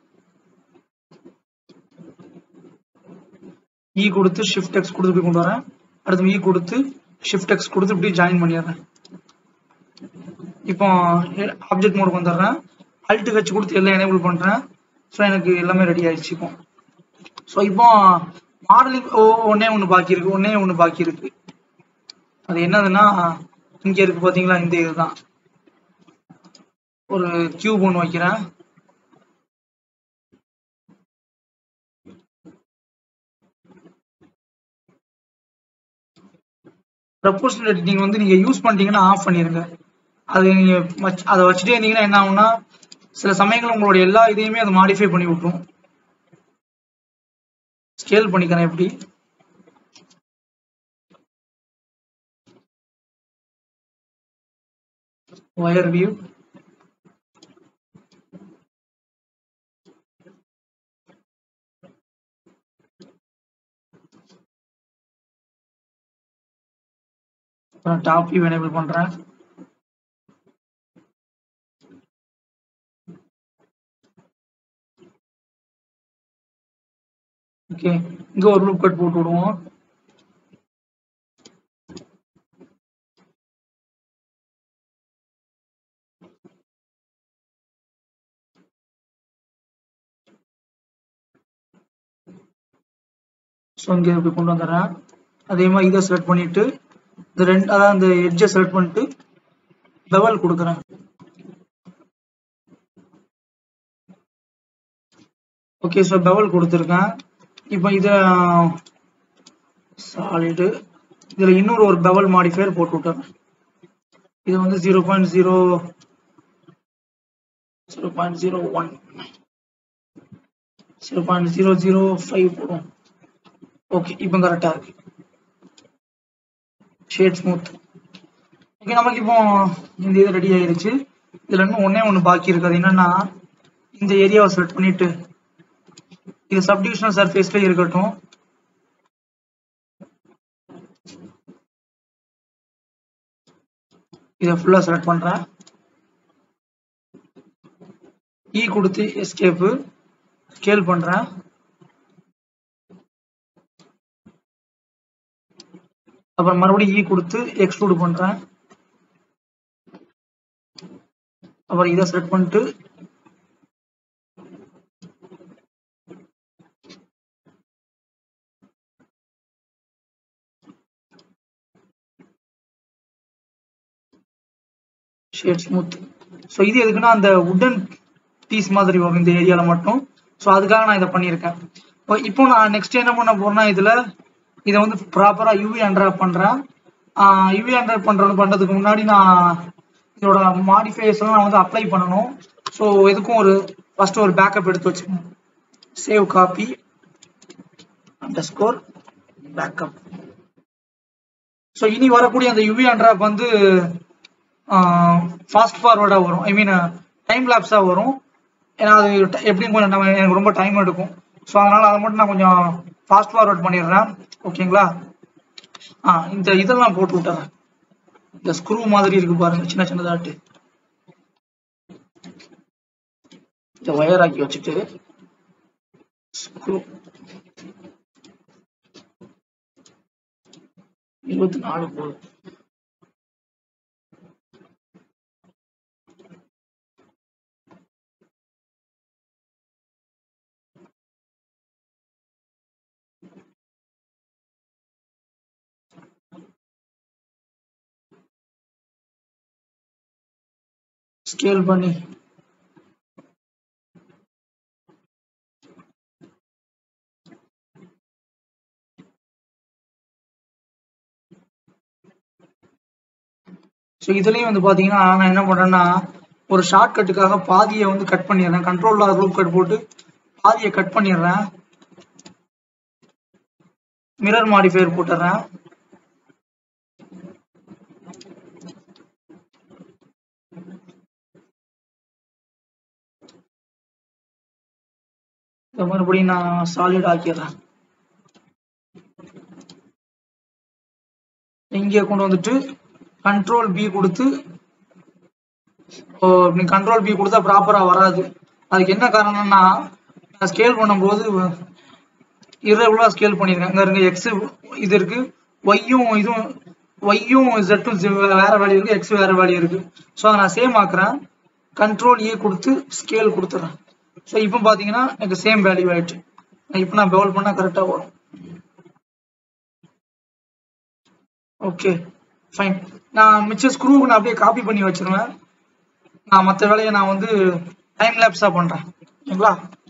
இ கொடுத்து ஷிஃப்ட் எக்ஸ் கொடுத்து இப்படி கொண்டு வரேன் அடுத்து இ கொடுத்து ஷிஃப்ட் எக்ஸ் கொடுத்து இப்படி ஜாயின் பண்ணிடுறேன் இப்போ ஆப்ஜெக்ட் மோடுக்கு வந்துடுறேன் அல்ட் வச்சு கொடுத்து எல்லாம் எனேபிள் பண்றேன் ஸோ எனக்கு எல்லாமே ரெடி ஆயிடுச்சு இப்போ ஸோ இப்போ மாடலிங் ஒன்னே ஒன்று பாக்கி இருக்கு ஒன்னே ஒன்று பாக்கி இருக்கு அது என்னதுன்னா இங்க இருக்கு பாத்தீங்களா இந்த இதுதான் ஒரு கியூப் ஒன்று வைக்கிறேன் ப்ரப்போர்ஷனல் எடிட்டிங் வந்து நீங்க யூஸ் பண்ணிட்டீங்கன்னா ஆஃப் பண்ணிருங்க அது நீங்க வச்சு- அதை வச்சுட்டே இருந்தீங்கன்னா என்ன ஆகும்னா சில சமயங்கள் உங்களோட எல்லா இதையுமே அதை மாடிஃபை பண்ணி விட்டுரும் ஸ்கேல் பண்ணிக்கிறேன் எப்படி ஒயர் வியூ அப்புறம் டாப் வியூ எனேபிள் பண்றேன் ஓகே இங்க ஒரு லூப் கட் போட்டு விடுவோம் ஸோ இங்கே இப்படி கொண்டு வந்துடுறேன் அதே மாதிரி இதை செலக்ட் பண்ணிட்டு இந்த ரெண்டு அதான் இந்த எட்ஜை செலக்ட் பண்ணிட்டு பெவல் கொடுக்குறேன் ஓகே ஸோ பெவல் கொடுத்துருக்கேன் இப்போ இதை சாலிடு இதில் இன்னொரு ஒரு பெவல் மாடிஃபையர் போட்டு விட்டேன் இது வந்து zero point zero zero point zero one zero point zero zero five போடும் ஓகே இப்போ கரெக்டாக இருக்கு ஷேட் ஸ்மூத் ஓகே நமக்கு இப்போ இந்த இது ரெடி ஆயிருச்சு இதுல இன்னும் ஒண்ணே ஒண்ணு பாக்கி இருக்கு அது என்னன்னா இந்த ஏரியாவை செலக்ட் பண்ணிட்டு இது சப்டிவிஷனல் சர்ஃபேஸ்ல இருக்கட்டும் இதை ஃபுல்லா செலக்ட் பண்றேன் இ கொடுத்து எஸ்கேப்பு ஸ்கேல் பண்றேன் அப்புறம் மறுபடியும் இ கொடுத்து எக்ஸ்ட்ரூட் பண்றேன் அப்புறம் இதை செலக்ட் பண்ணிட்டு ஷேட் ஸ்மூத் ஸோ இது எதுக்குன்னா அந்த உட்டன் பீஸ் மாதிரி வரும் இந்த ஏரியால மட்டும் ஸோ அதுக்காக நான் இதை பண்ணியிருக்கேன் இப்போ- இப்போ நான் நெக்ஸ்ட் என்ன பண்ண போறேன்னா இதுல இதை வந்து ப்ராப்பரா யூவி அண்ட்ராப் பண்றேன் யூவி அண்ட்ராப் பண்றது பண்றதுக்கு முன்னாடி நான் இதோட மாடிஃபைஸ் எல்லாம் நான் வந்து அப்ளை பண்ணணும் ஸோ எதுக்கும் ஒரு ஃபர்ஸ்ட் ஒரு பேக்கப் எடுத்து வச்சுக்கணும் save copy under score backup so இனி வரக்கூடிய அந்த யூவி அண்ட்ராப் வந்து ஃபாஸ்ட் ஃபார்வர்டாக வரும் ஐ மீன் டைம் லேப்ஸாக வரும் ஏன்னா அது ட- எப்படியும் கொஞ்சம் நம்ம எனக்கு ரொம்ப டைம் எடுக்கும் ஸோ அதனால அதை மட்டும் நான் கொஞ்சம் ஃபாஸ்ட் ஃபார்வர்ட் பண்ணிடுறேன் ஓகேங்களா ஆ இந்த இதெல்லாம் போட்டு விட்டுறேன் இந்த ஸ்க்ரூ மாதிரி இருக்கு பாருங்க சின்ன சின்னதாட்டு இந்த ஒயர் ஆக்கி வச்சுட்டு ஸ்க்ரூ இருபத்தி நாலு போதும் ஸ்கேல் பண்ணி ஸோ இதுலயும் வந்து பாத்தீங்கன்னா நான் என்ன பண்றேன்னா ஒரு ஷார்ட் கட்டுக்காக பாதியை வந்து கட் பண்ணிடுறேன் கண்ட்ரோல்ல ரூப் கட் போட்டு பாதியை கட் பண்ணிடுறேன் மிரர் மாடிஃபையர் போட்டுறேன் இந்த மறுபடியும் நான் சாலிட் ஆக்கிடுறேன் இங்கே கொண்டு வந்துட்டு கண்ட்ரோல் பி கொடுத்து ஓ நீ கண்ட்ரோல் பி கொடுத்தா ப்ராப்பரா வராது அதுக்கு என்ன காரணம்னா நான் ஸ்கேல் பண்ணும்போது இரகுலா ஸ்கேல் பண்ணியிருக்கேன் இங்க இருங்க எக்ஸ் இது இருக்கு ஒய்யும் இதுவும் ஒய்யும் ஜெட்டும் வேற வேல்யூ இருக்கு எக்ஸ் வேற வேல்யூ இருக்கு ஸோ அதை நான் சேம் ஆக்குறேன் கண்ட்ரோல் ஏ கொடுத்து ஸ்கேல் கொடுத்துறேன் ஸோ இப்போ பார்த்தீங்கன்னா எனக்கு சேம் வேல்யூ ஆயிடுச்சு இப்போ நான் பவுல் பண்ணால் கரெக்டாக வரும் ஓகே ஃபைன் நான் மிச்ச ஸ்க்ரூவுக்கு நான் அப்படியே காப்பி பண்ணி வச்சிருவேன் நான் மற்ற வேலையை நான் வந்து டைம் லேப்ஸாக பண்ணுறேன் ஓகேங்களா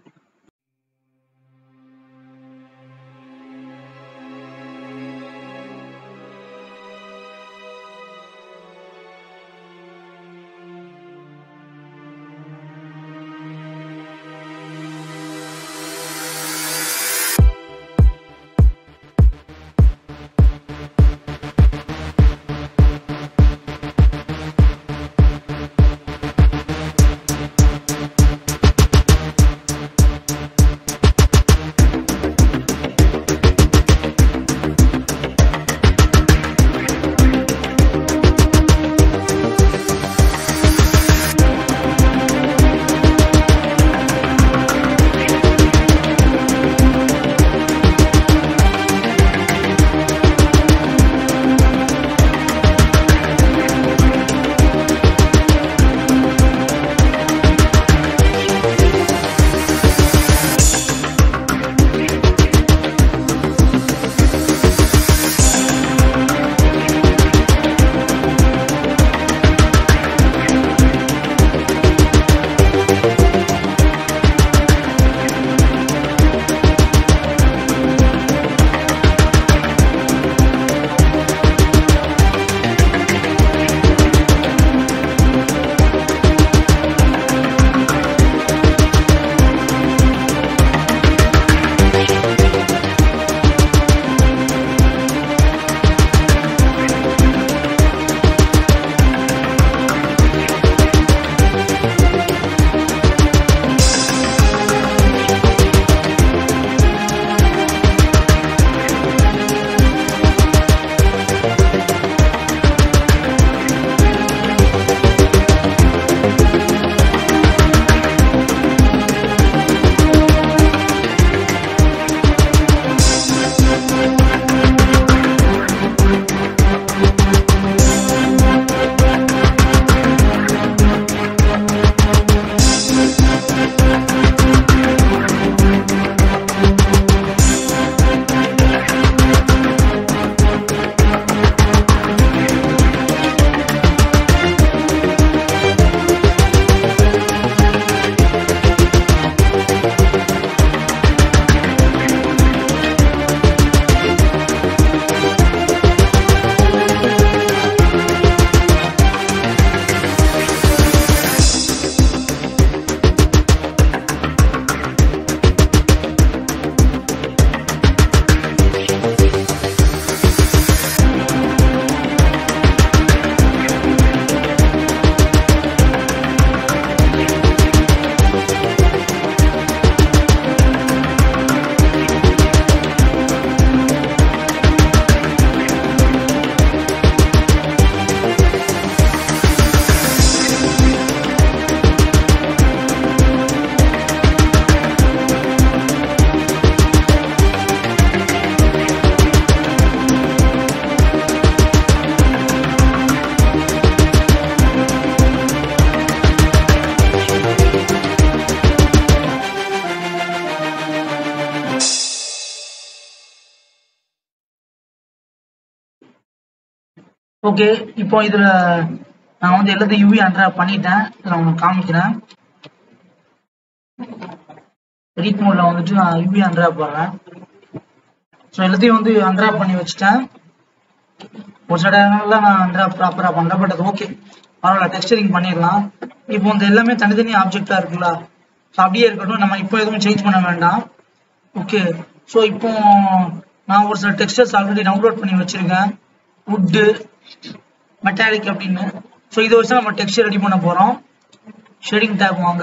ஓகே இப்போ இதுல நான் வந்து எல்லாத்தையும் யூவி அன்ட்ராப் பண்ணிட்டேன் இதை நான் உங்களுக்கு காமிக்கிறேன் எடிட் மோட்ல வந்துட்டு நான் யூவி அன்ட்ராப் போடுறேன் ஸோ எல்லாத்தையும் வந்து அன்ட்ராப் பண்ணி வச்சுட்டேன் ஒரு சில இடங்கள்ல நான் அன்ட்ராப் ப்ராப்பரா பண்ணல பட் அது ஓகே பரவாயில்ல டெக்ஸ்டரிங் பண்ணிடலாம் இப்போ இந்த எல்லாமே தனித்தனி ஆப்ஜெக்டா இருக்குல்ல ஸோ அப்படியே இருக்கட்டும் நம்ம இப்போ எதுவும் சேஞ்ச் பண்ண வேண்டாம் ஓகே ஸோ இப்போ நான் ஒரு சில டெக்ஸ்டர்ஸ் ஆல்ரெடி டவுன்லோட் பண்ணி வச்சிருக்கேன் வுட்டு மெட்டாலிக் அப்படின்னு ஸோ இதை வச்சு நம்ம டெக்ஸ்டர் ரெடி பண்ண போகிறோம் ஷேடிங் டேப் வாங்க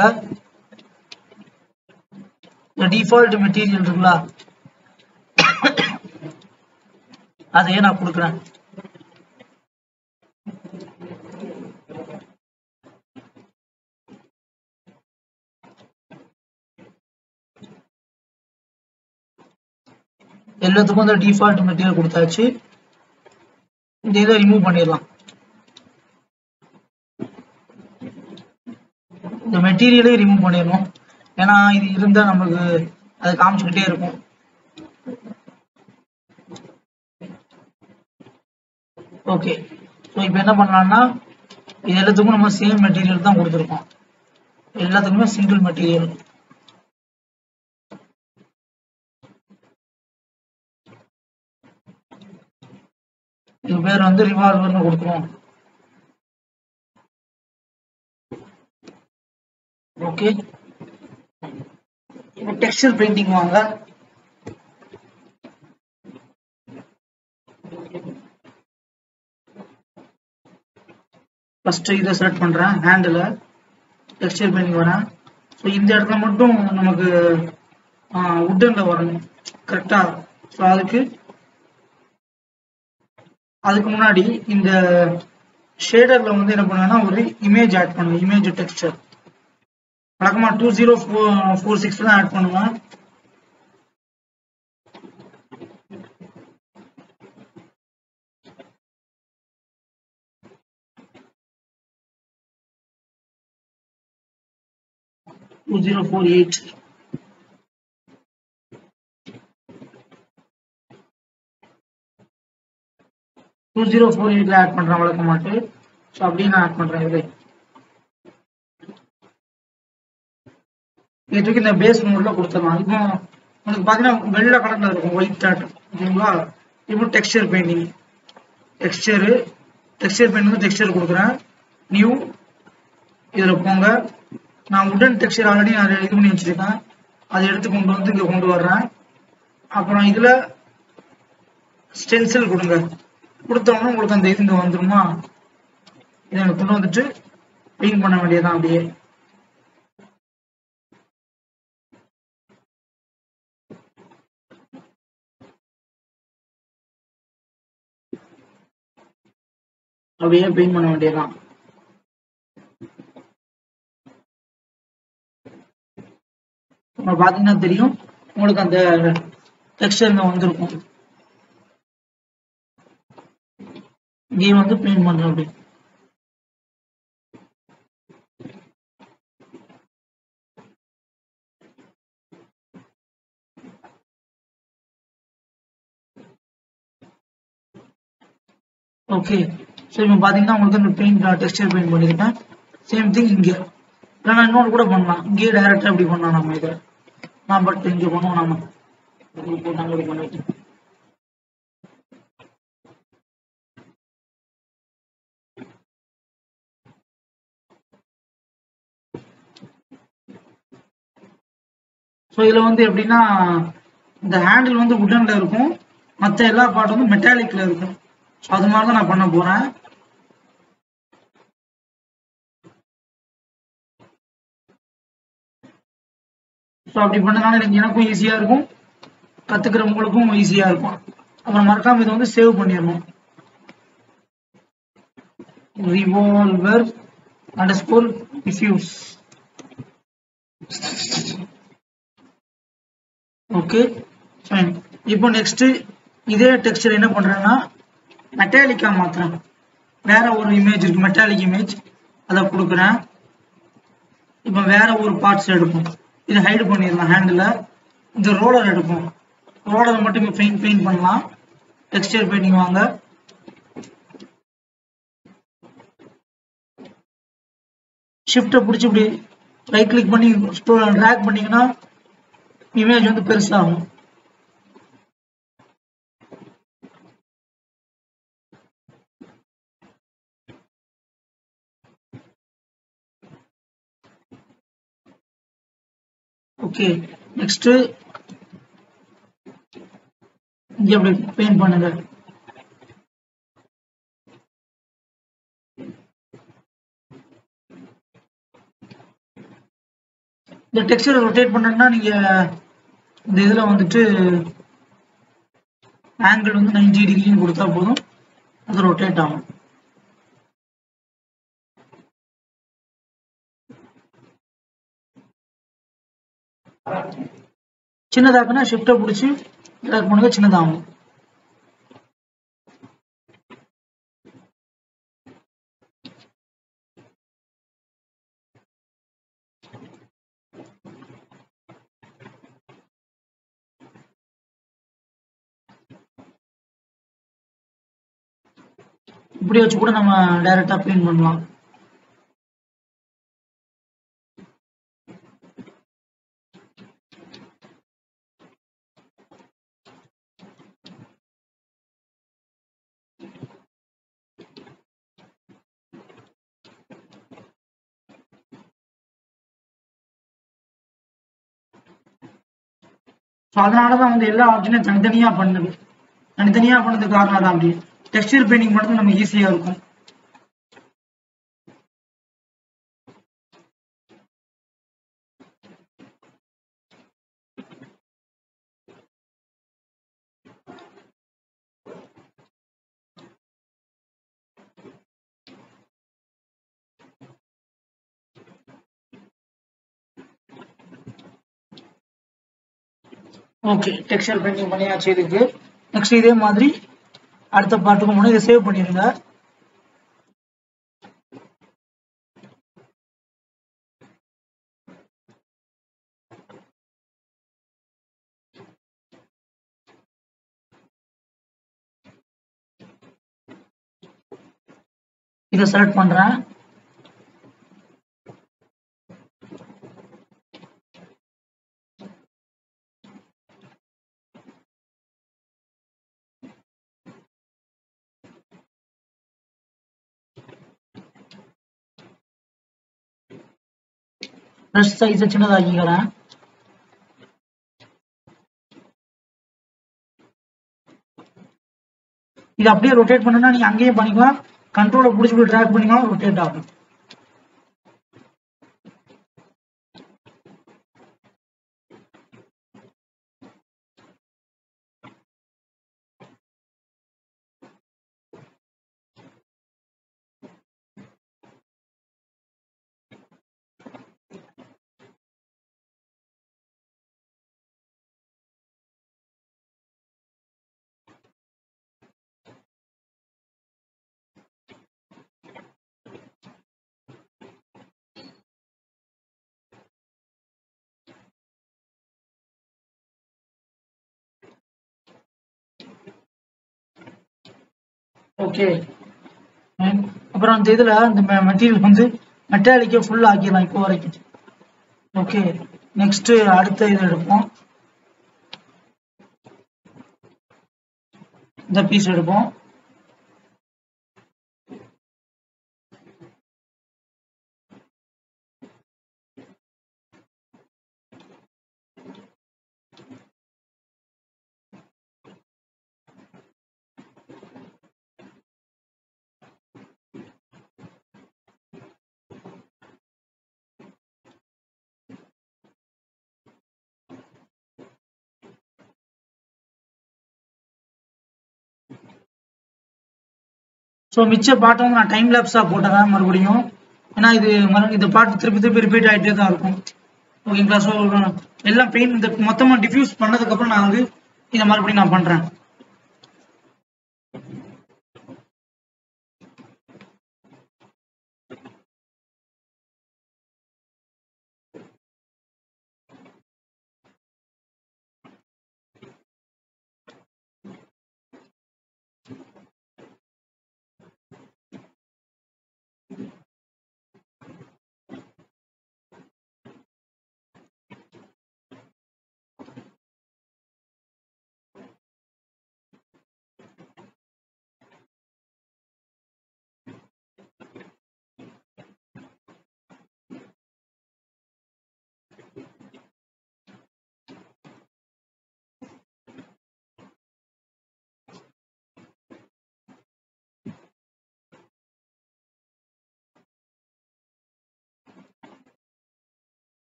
இந்த டிஃபால்ட் மெட்டீரியல் இருக்குல்ல அதையே நான் கொடுக்குறேன் எல்லாத்துக்கும் அந்த டிஃபால்ட் மெட்டீரியல் கொடுத்தாச்சு இந்த இதை ரிமூவ் பண்ணிடலாம் இந்த மெட்டீரியலே ரிமூவ் பண்ணிடணும் ஏன்னா இது இருந்தா நமக்கு அது காமிச்சுக்கிட்டே இருக்கும் ஓகே ஸோ இப்போ என்ன பண்ணலாம்னா இது எல்லாத்துக்கும் நம்ம சேம் மெட்டீரியல் தான் கொடுத்துருக்கோம் எல்லாத்துக்குமே சிங்கிள் மெட்டீரியல் இது பேர் வந்து ரிவால்வர்னு கொடுத்துருவோம் ஓகே இப்போ டெக்ஸ்டர் பெயிண்டிங் வாங்க ஃபர்ஸ்ட் இதை செலக்ட் பண்றேன் ஹேண்டில் டெக்ஸ்டர் பெயிண்டிங் வரேன் ஸோ இந்த இடத்துல மட்டும் நமக்கு உட்டனில் வரணும் கரெக்டா ஸோ அதுக்கு அதுக்கு முன்னாடி இந்த ஷேடர்ல வந்து என்ன பண்ணுவேன்னா ஒரு இமேஜ் ஆட் பண்ணுவேன் இமேஜ் டெக்ஸ்டர் வழக்கமா two zero four four six தான் ஆட் பண்ணுவேன் two zero four eight two zero four எயிட்ல ஆட் பண்றேன் வழக்கமாட்டு ஸோ அப்படியே நான் ஆட் பண்றேன் இதை இதுக்கு இந்த பேஸ் மோட்ல கொடுத்துடலாம் இப்போ உங்களுக்கு பார்த்தீங்கன்னா வெள்ளை கலர்ல இருக்கும் ஒயிட் டாட் ஓகேங்களா இப்போ texture painting texture texture paint வந்து டெக்ஸ்டர் கொடுக்குறேன் நியூ இதில் போங்க நான் உடன் டெக்ஸ்டர் ஆல்ரெடி நான் இது பண்ணி வச்சிருக்கேன் அதை எடுத்து கொண்டு வந்து இங்கே கொண்டு வர்றேன் அப்புறம் இதில் ஸ்டென்சில் கொடுங்க கொடுத்தோம்னா உங்களுக்கு அந்த இது இங்கே வந்துருமா இதை எனக்கு கொண்டு வந்துட்டு பெயிண்ட் பண்ண வேண்டியதான் அப்படியே அப்படியே பெயிண்ட் பண்ண வேண்டியதுதான் நம்ம பாத்தீங்கன்னா தெரியும் உங்களுக்கு அந்த டெக்ஸ்டர் வந்திருக்கும் இங்கேயும் வந்து பெயிண்ட் பண்றோம் அப்படி ஓகே ஸோ இப்போ பார்த்தீங்கன்னா உங்களுக்கு அந்த பெயிண்ட் டெக்ஸ்டர் பெயிண்ட் பண்ணியிருக்கேன் சேம் திங் இங்கே இல்லை நான் இன்னொன்று கூட பண்ணலாம் இங்கேயே டைரெக்டாக இப்படி பண்ணலாம் நம்ம இதை நான் பட் இங்கே பண்ணுவோம் நாம இது போட்டு அங்கே பண்ணிட்டு ஸோ இதில் வந்து எப்படின்னா இந்த ஹேண்டில் வந்து உட்டனில் இருக்கும் மற்ற எல்லா பார்ட் வந்து மெட்டாலிக்கில் இருக்கும் ஸோ அது மாதிரி தான் நான் பண்ண போகிறேன் ஸோ அப்படி பண்ணனால எனக்கு எனக்கும் ஈஸியாக இருக்கும் கற்றுக்கிறவங்களுக்கும் ஈஸியாக இருக்கும் அப்புறம் மறக்காம இதை வந்து சேவ் பண்ணிடணும் revolver underscore defuse okay fine இப்போ நெக்ஸ்ட் இதே டெக்ஸ்டர் என்ன பண்றேன்னா மெட்டாலிக்கா மாத்துறேன் வேற ஒரு இமேஜ் இருக்கு மெட்டாலிக் இமேஜ் அதை கொடுக்குறேன் இப்போ வேற ஒரு பார்ட்ஸ் எடுப்போம் இதை ஹைடு பண்ணிடலாம் ஹேண்டில் இந்த ரோலர் எடுப்போம் ரோலர் மட்டும் பெயிண்ட் பெயிண்ட் பண்ணலாம் டெக்ஸ்டர் பெயிண்டிங் வாங்க ஷிஃப்ட்டை பிடிச்சி இப்படி ரைட் கிளிக் பண்ணி ட்ராக் பண்ணீங்கன்னா இமேஜ் வந்து பெருசாகும் ஓகே நெக்ஸ்ட் இங்க அப்படி பெயிண்ட் பண்ணுங்க இந்த டெக்ஸ்சரை ரொட்டேட் பண்ணணும்னா நீங்க இந்த இதுல வந்துட்டு ஆங்கிள் வந்து 90 டிகிரின்னு கொடுத்தா போதும் அது ரொட்டேட் ஆகும் சின்னதாக்குனா ஷிஃப்ட்டை பிடிச்சி ட்ராக் பண்ணுங்க சின்னதாகும் இப்படி வச்சு கூட நம்ம டைரக்டா பெயிண்ட் பண்ணலாம் ஸோ அதனால தான் வந்து எல்லா ஆப்ஷனையும் தனித்தனியா பண்ணுது தனித்தனியா பண்ணது காரணம் தான் அப்படி டெக்ஸ்டர் பெயிண்டிங் பண்ணுறது நமக்கு ஈஸியா இருக்கும் ஓகே டெக்ஸ்டர் பெயிண்டிங் பண்ணியாச்சு இதுக்கு நெக்ஸ்ட் இதே மாதிரி அடுத்த பாட்டுக்கு முன்னாடி இதை சேவ் பண்ணிடுங்க இதை செலக்ட் பண்றேன் ப்ரெஷ் சைஸை சின்னதாக்கிக்கிறேன் இது அப்படியே ரொட்டேட் பண்ணணும்னா நீங்க அங்கேயே பண்ணிக்கலாம் கண்ட்ரோலை பிடிச்சி ட்ராக் பண்ணிக்கலாம் ரொட்டேட் ஆகும் ஓகே அப்புறம் அந்த இதுல இந்த மெட்டீரியல் வந்து மெட்டாலிக்கே ஃபுல் ஆக்கிடலாம் இப்போ வரைக்கும் ஓகே நெக்ஸ்ட் அடுத்த இது எடுப்போம் இந்த பீஸ் எடுப்போம் ஸோ மிச்ச பாட்டை வந்து நான் டைம் லேப்ஸாக போட்டதான் மறுபடியும் ஏன்னா இது மறு இந்த பாட்டு திருப்பி திருப்பி ரிப்பீட் ஆகிட்டே தான் இருக்கும் ஓகேங்களா ஸோ எல்லாம் பெயிண்ட் இந்த மொத்தமாக டிஃப்யூஸ் பண்ணதுக்கப்புறம் நான் வந்து இதை மறுபடியும் நான் பண்ணுறேன்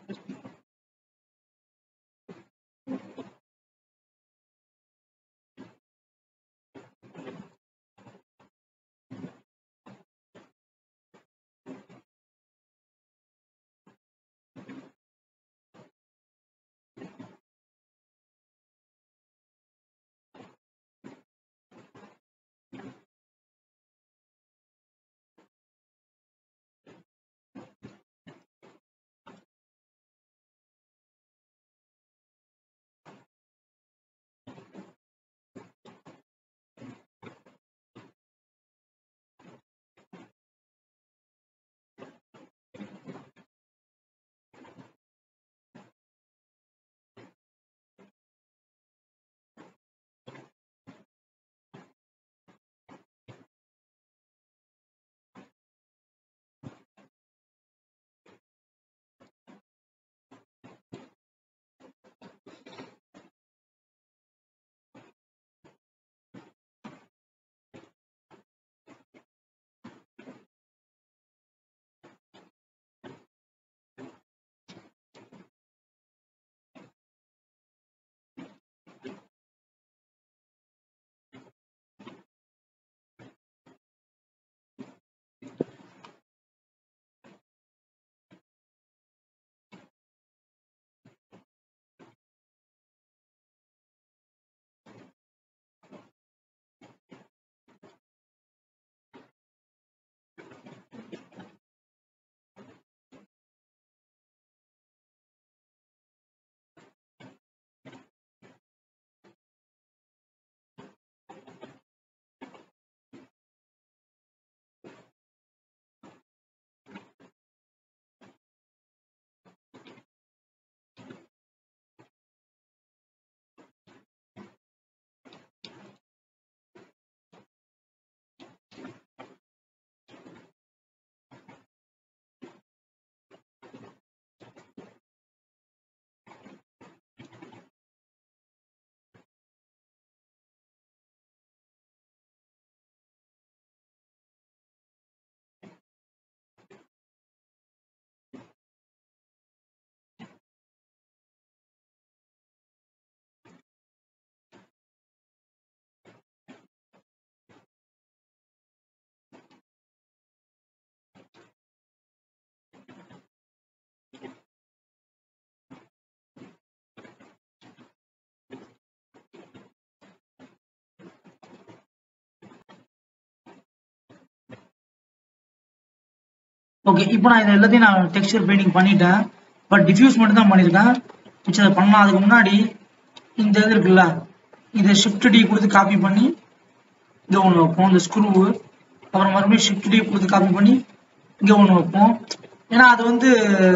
ஓகே இப்போ நான் இது எல்லாத்தையும் நான் டெக்ஸ்சர் பெயிண்டிங் பண்ணிட்டேன் பட் டிஃப்யூஸ் மட்டும் தான் பண்ணியிருக்கேன் மிச்சம் அதை பண்ணலாம் அதுக்கு முன்னாடி இந்த இது இருக்குல்ல இதை ஷிஃப்ட் டி கொடுத்து காப்பி பண்ணி இங்கே ஒன்று வைப்போம் இந்த ஸ்க்ரூவு அப்புறம் மறுபடியும் ஷிஃப்ட் டி கொடுத்து காப்பி பண்ணி இங்கே ஒன்று வைப்போம் ஏன்னா அது வந்து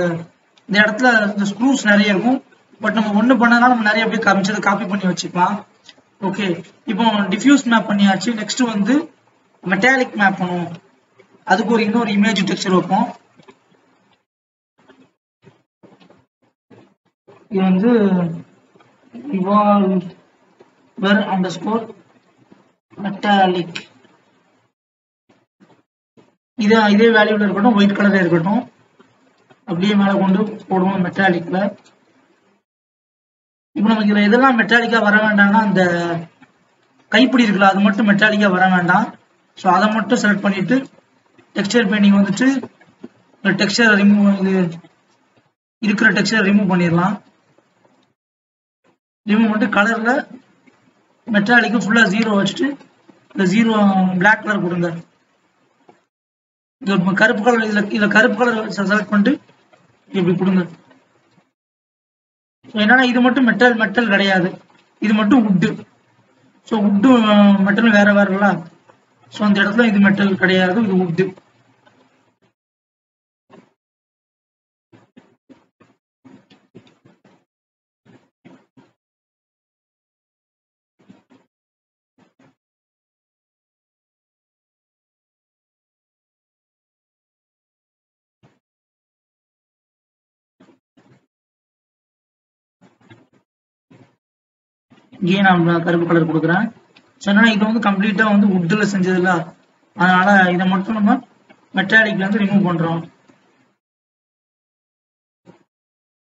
இந்த இடத்துல இந்த ஸ்க்ரூஸ் நிறைய இருக்கும் பட் நம்ம ஒன்று பண்ணனால நம்ம நிறைய அப்படியே காமிச்சதை காப்பி பண்ணி வச்சுக்கலாம் ஓகே இப்போ டிஃப்யூஸ் மேப் பண்ணியாச்சு நெக்ஸ்ட் வந்து மெட்டாலிக் மேப் பண்ணுவோம் அதுக்கு ஒரு இன்னொரு இமேஜ் டெக்ஸ்சர் வைப்போம் இது வந்து இவால்வர் அண்டர் ஸ்கோர் மெட்டாலிக் இதே இதே வேல்யூல இருக்கட்டும் ஒயிட் கலர்ல இருக்கட்டும் அப்படியே மேல கொண்டு போடுவோம் மெட்டாலிக்ல இப்போ நமக்கு இதுல எதெல்லாம் மெட்டாலிக்கா வர வேண்டாம்னா அந்த கைப்பிடி இருக்குல்ல அது மட்டும் மெட்டாலிக்கா வர வேண்டாம் ஸோ அதை மட்டும் செலக்ட் பண்ணிட்டு டெக்ஸ்சர் பெயிண்டிங் வந்துட்டு டெக்ஸ்சர் ரிமூவ் இது இருக்கிற டெக்ஸ்சர் ரிமூவ் பண்ணிடலாம் ரிமூவ் பண்ணிட்டு கலர்ல மெட்டாலிக்கு ஃபுல்லா ஜீரோ வச்சுட்டு இந்த ஜீரோ பிளாக் கலர் கொடுங்க இது கருப்பு கலர் இதுல இதுல கருப்பு கலர் செலக்ட் பண்ணிட்டு இப்படி கொடுங்க ஸோ என்னன்னா இது மட்டும் மெட்டல் மெட்டல் கிடையாது இது மட்டும் உட்டு ஸோ உட்டு மெட்டல் வேற வேறல ஸோ அந்த இடத்துல இது மெட்டல் கிடையாது இது உட்டு இங்கேயே நான் கருப்பு கலர் கொடுக்குறேன் ஸோ என்னன்னா இது வந்து கம்ப்ளீட்டா வந்து உட்டில் செஞ்சதுல அதனால இதை மட்டும் நம்ம மெட்டாலிக்ல இருந்து ரிமூவ் பண்றோம்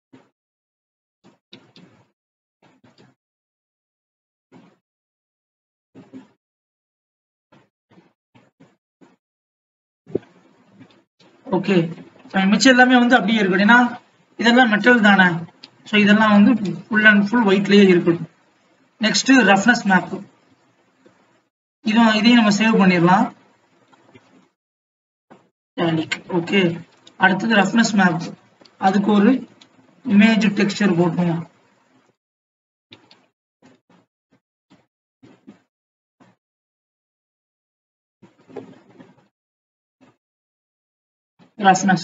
ஓகே மிச்சம் எல்லாமே வந்து அப்படியே இருக்கு ஏன்னா இதெல்லாம் மெட்டல் தானே ஸோ இதெல்லாம் வந்து ஃபுல் அண்ட் ஃபுல் ஒயிட்லேயே இருக்கு நெக்ஸ்ட் ரஃப்னஸ் மேப் இதுவும் இதையும் நம்ம சேவ் பண்ணிடலாம் ஓகே அடுத்தது ரஃப்னஸ் மேப் அதுக்கு ஒரு இமேஜ் டெக்ஸ்டர் போட்டுருவோம் roughness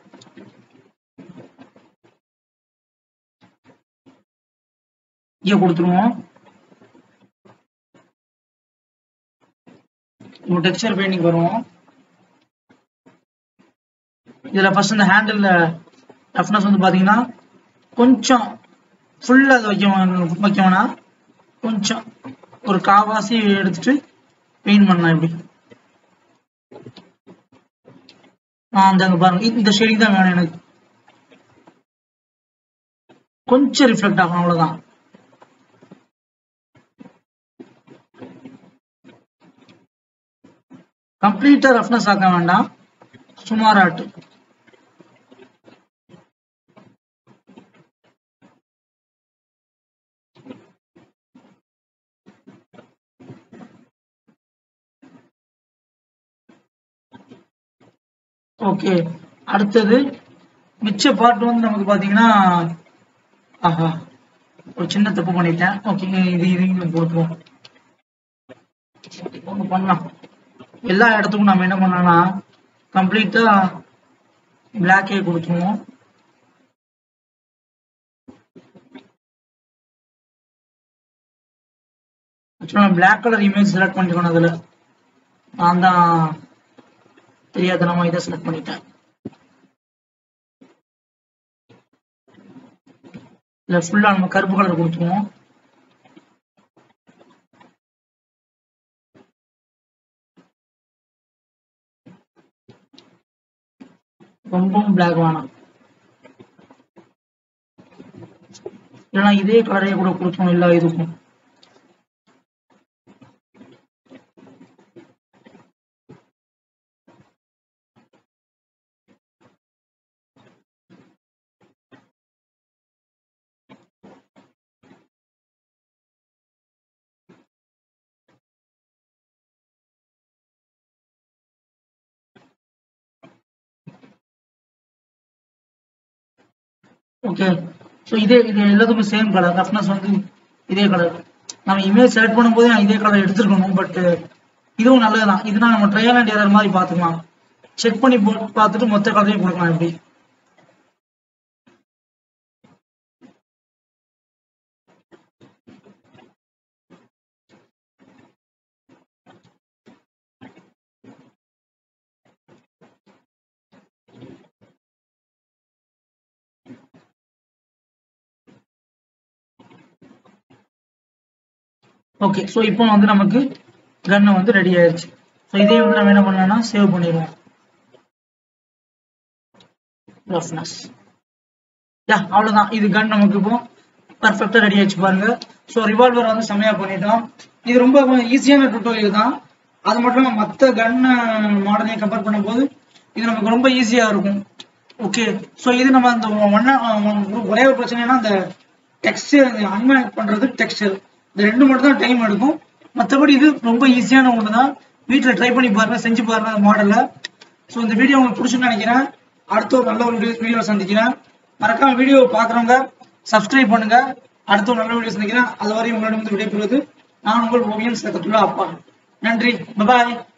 இங்க கொடுத்துருவோம் இப்போ டெக்ஸ்சர் பெயிண்டிங் வருவோம் இதுல ஃபர்ஸ்ட் இந்த ஹேண்டில் ரஃப்னஸ் வந்து பாத்தீங்கன்னா கொஞ்சம் ஃபுல்லா அது வைக்க வைக்க வேணாம் கொஞ்சம் ஒரு காவாசி எடுத்துட்டு பெயிண்ட் பண்ணலாம் இப்படி அந்த அங்க பாருங்க இந்த ஷேடிங் தான் வேணும் எனக்கு கொஞ்சம் ரிஃப்ளெக்ட் ஆகும் அவ்வளவுதான் கம்ப்ளீட்டா ரஃப்னஸ் ஆக்க வேண்டாம் சுமாராட்டு ஓகே அடுத்தது மிச்ச பார்ட் வந்து நமக்கு பாத்தீங்கன்னா ஆஹா ஒரு சின்ன தப்பு பண்ணிட்டேன் ஓகே இது இதையும் போட்டுருவோம் ஒன்று பண்ணலாம் எல்லா இடத்துக்கும் நம்ம என்ன பண்ணலாம்னா கம்ப்ளீட்டா பிளாக்கே கொடுத்துருவோம் ஆக்சுவலாக நான் பிளாக் கலர் இமேஜ் செலக்ட் பண்ணிருக்கணும் அதில் நான் தான் தெரியாதனமா இதை செலக்ட் பண்ணிட்டேன் இல்ல ஃபுல்லா நம்ம கருப்பு கலர் கொடுத்துருவோம் ரொம்பவும் பிளாக் வேணாம் இல்லைன்னா இதே கலரையே கூட கொடுத்துரும் எல்லா இதுக்கும் ஓகே ஸோ இதே இது எல்லாத்துக்கும் சேம் கலர் ரஃப்னஸ் வந்து இதே கலர் நம்ம இமேஜ் செலக்ட் பண்ணும்போது நான் இதே கலர் எடுத்துருக்கணும் பட் இதுவும் நல்லதுதான் இதுனா நம்ம ட்ரையல் அண்ட் எரர் மாதிரி பார்த்துக்கலாம் செக் பண்ணி போ பார்த்துட்டு மொத்த கலரையும் கொடுக்கலாம் இப்படி ஓகே ஸோ இப்போ வந்து நமக்கு கன்னு வந்து ரெடி ஆயிடுச்சு ஸோ இதே வந்து நம்ம என்ன பண்ணலாம்னா சேவ் பண்ணிடுவோம் ரஃப்னஸ் யா அவ்வளோதான் இது கன் நமக்கு இப்போ பர்ஃபெக்டாக ரெடி ஆயிடுச்சு பாருங்க ஸோ ரிவால்வர் வந்து செம்மையா பண்ணிட்டோம் இது ரொம்ப ஈஸியான டுட்டோரியல் தான் அது மட்டும் இல்லாமல் மற்ற கன் மாடலையும் கம்பேர் பண்ணும்போது இது நமக்கு ரொம்ப ஈஸியாக இருக்கும் ஓகே ஸோ இது நம்ம அந்த ஒன்னா ஒரே ஒரு பிரச்சனைனா அந்த டெக்ஸ்டர் அன்மேக் பண்றது டெக்ஸ்டர் இந்த ரெண்டு மட்டும் தான் டைம் எடுக்கும் மற்றபடி இது ரொம்ப ஈஸியான ஒன்று தான் வீட்டில் ட்ரை பண்ணி பாருங்க செஞ்சு பாருங்க அந்த மாடலில் ஸோ இந்த வீடியோ உங்களுக்கு பிடிச்சுன்னு நினைக்கிறேன் அடுத்த ஒரு நல்ல ஒரு வீடியோ சந்திக்கிறேன் மறக்காம வீடியோ பார்க்குறவங்க சப்ஸ்கிரைப் பண்ணுங்க அடுத்த ஒரு நல்ல வீடியோ சந்திக்கிறேன் அது வரை உங்களிடம் வந்து விடைபெறுவது நான் உங்கள் ஓவியம் சக்கத்துள்ள அப்பா நன்றி பாய்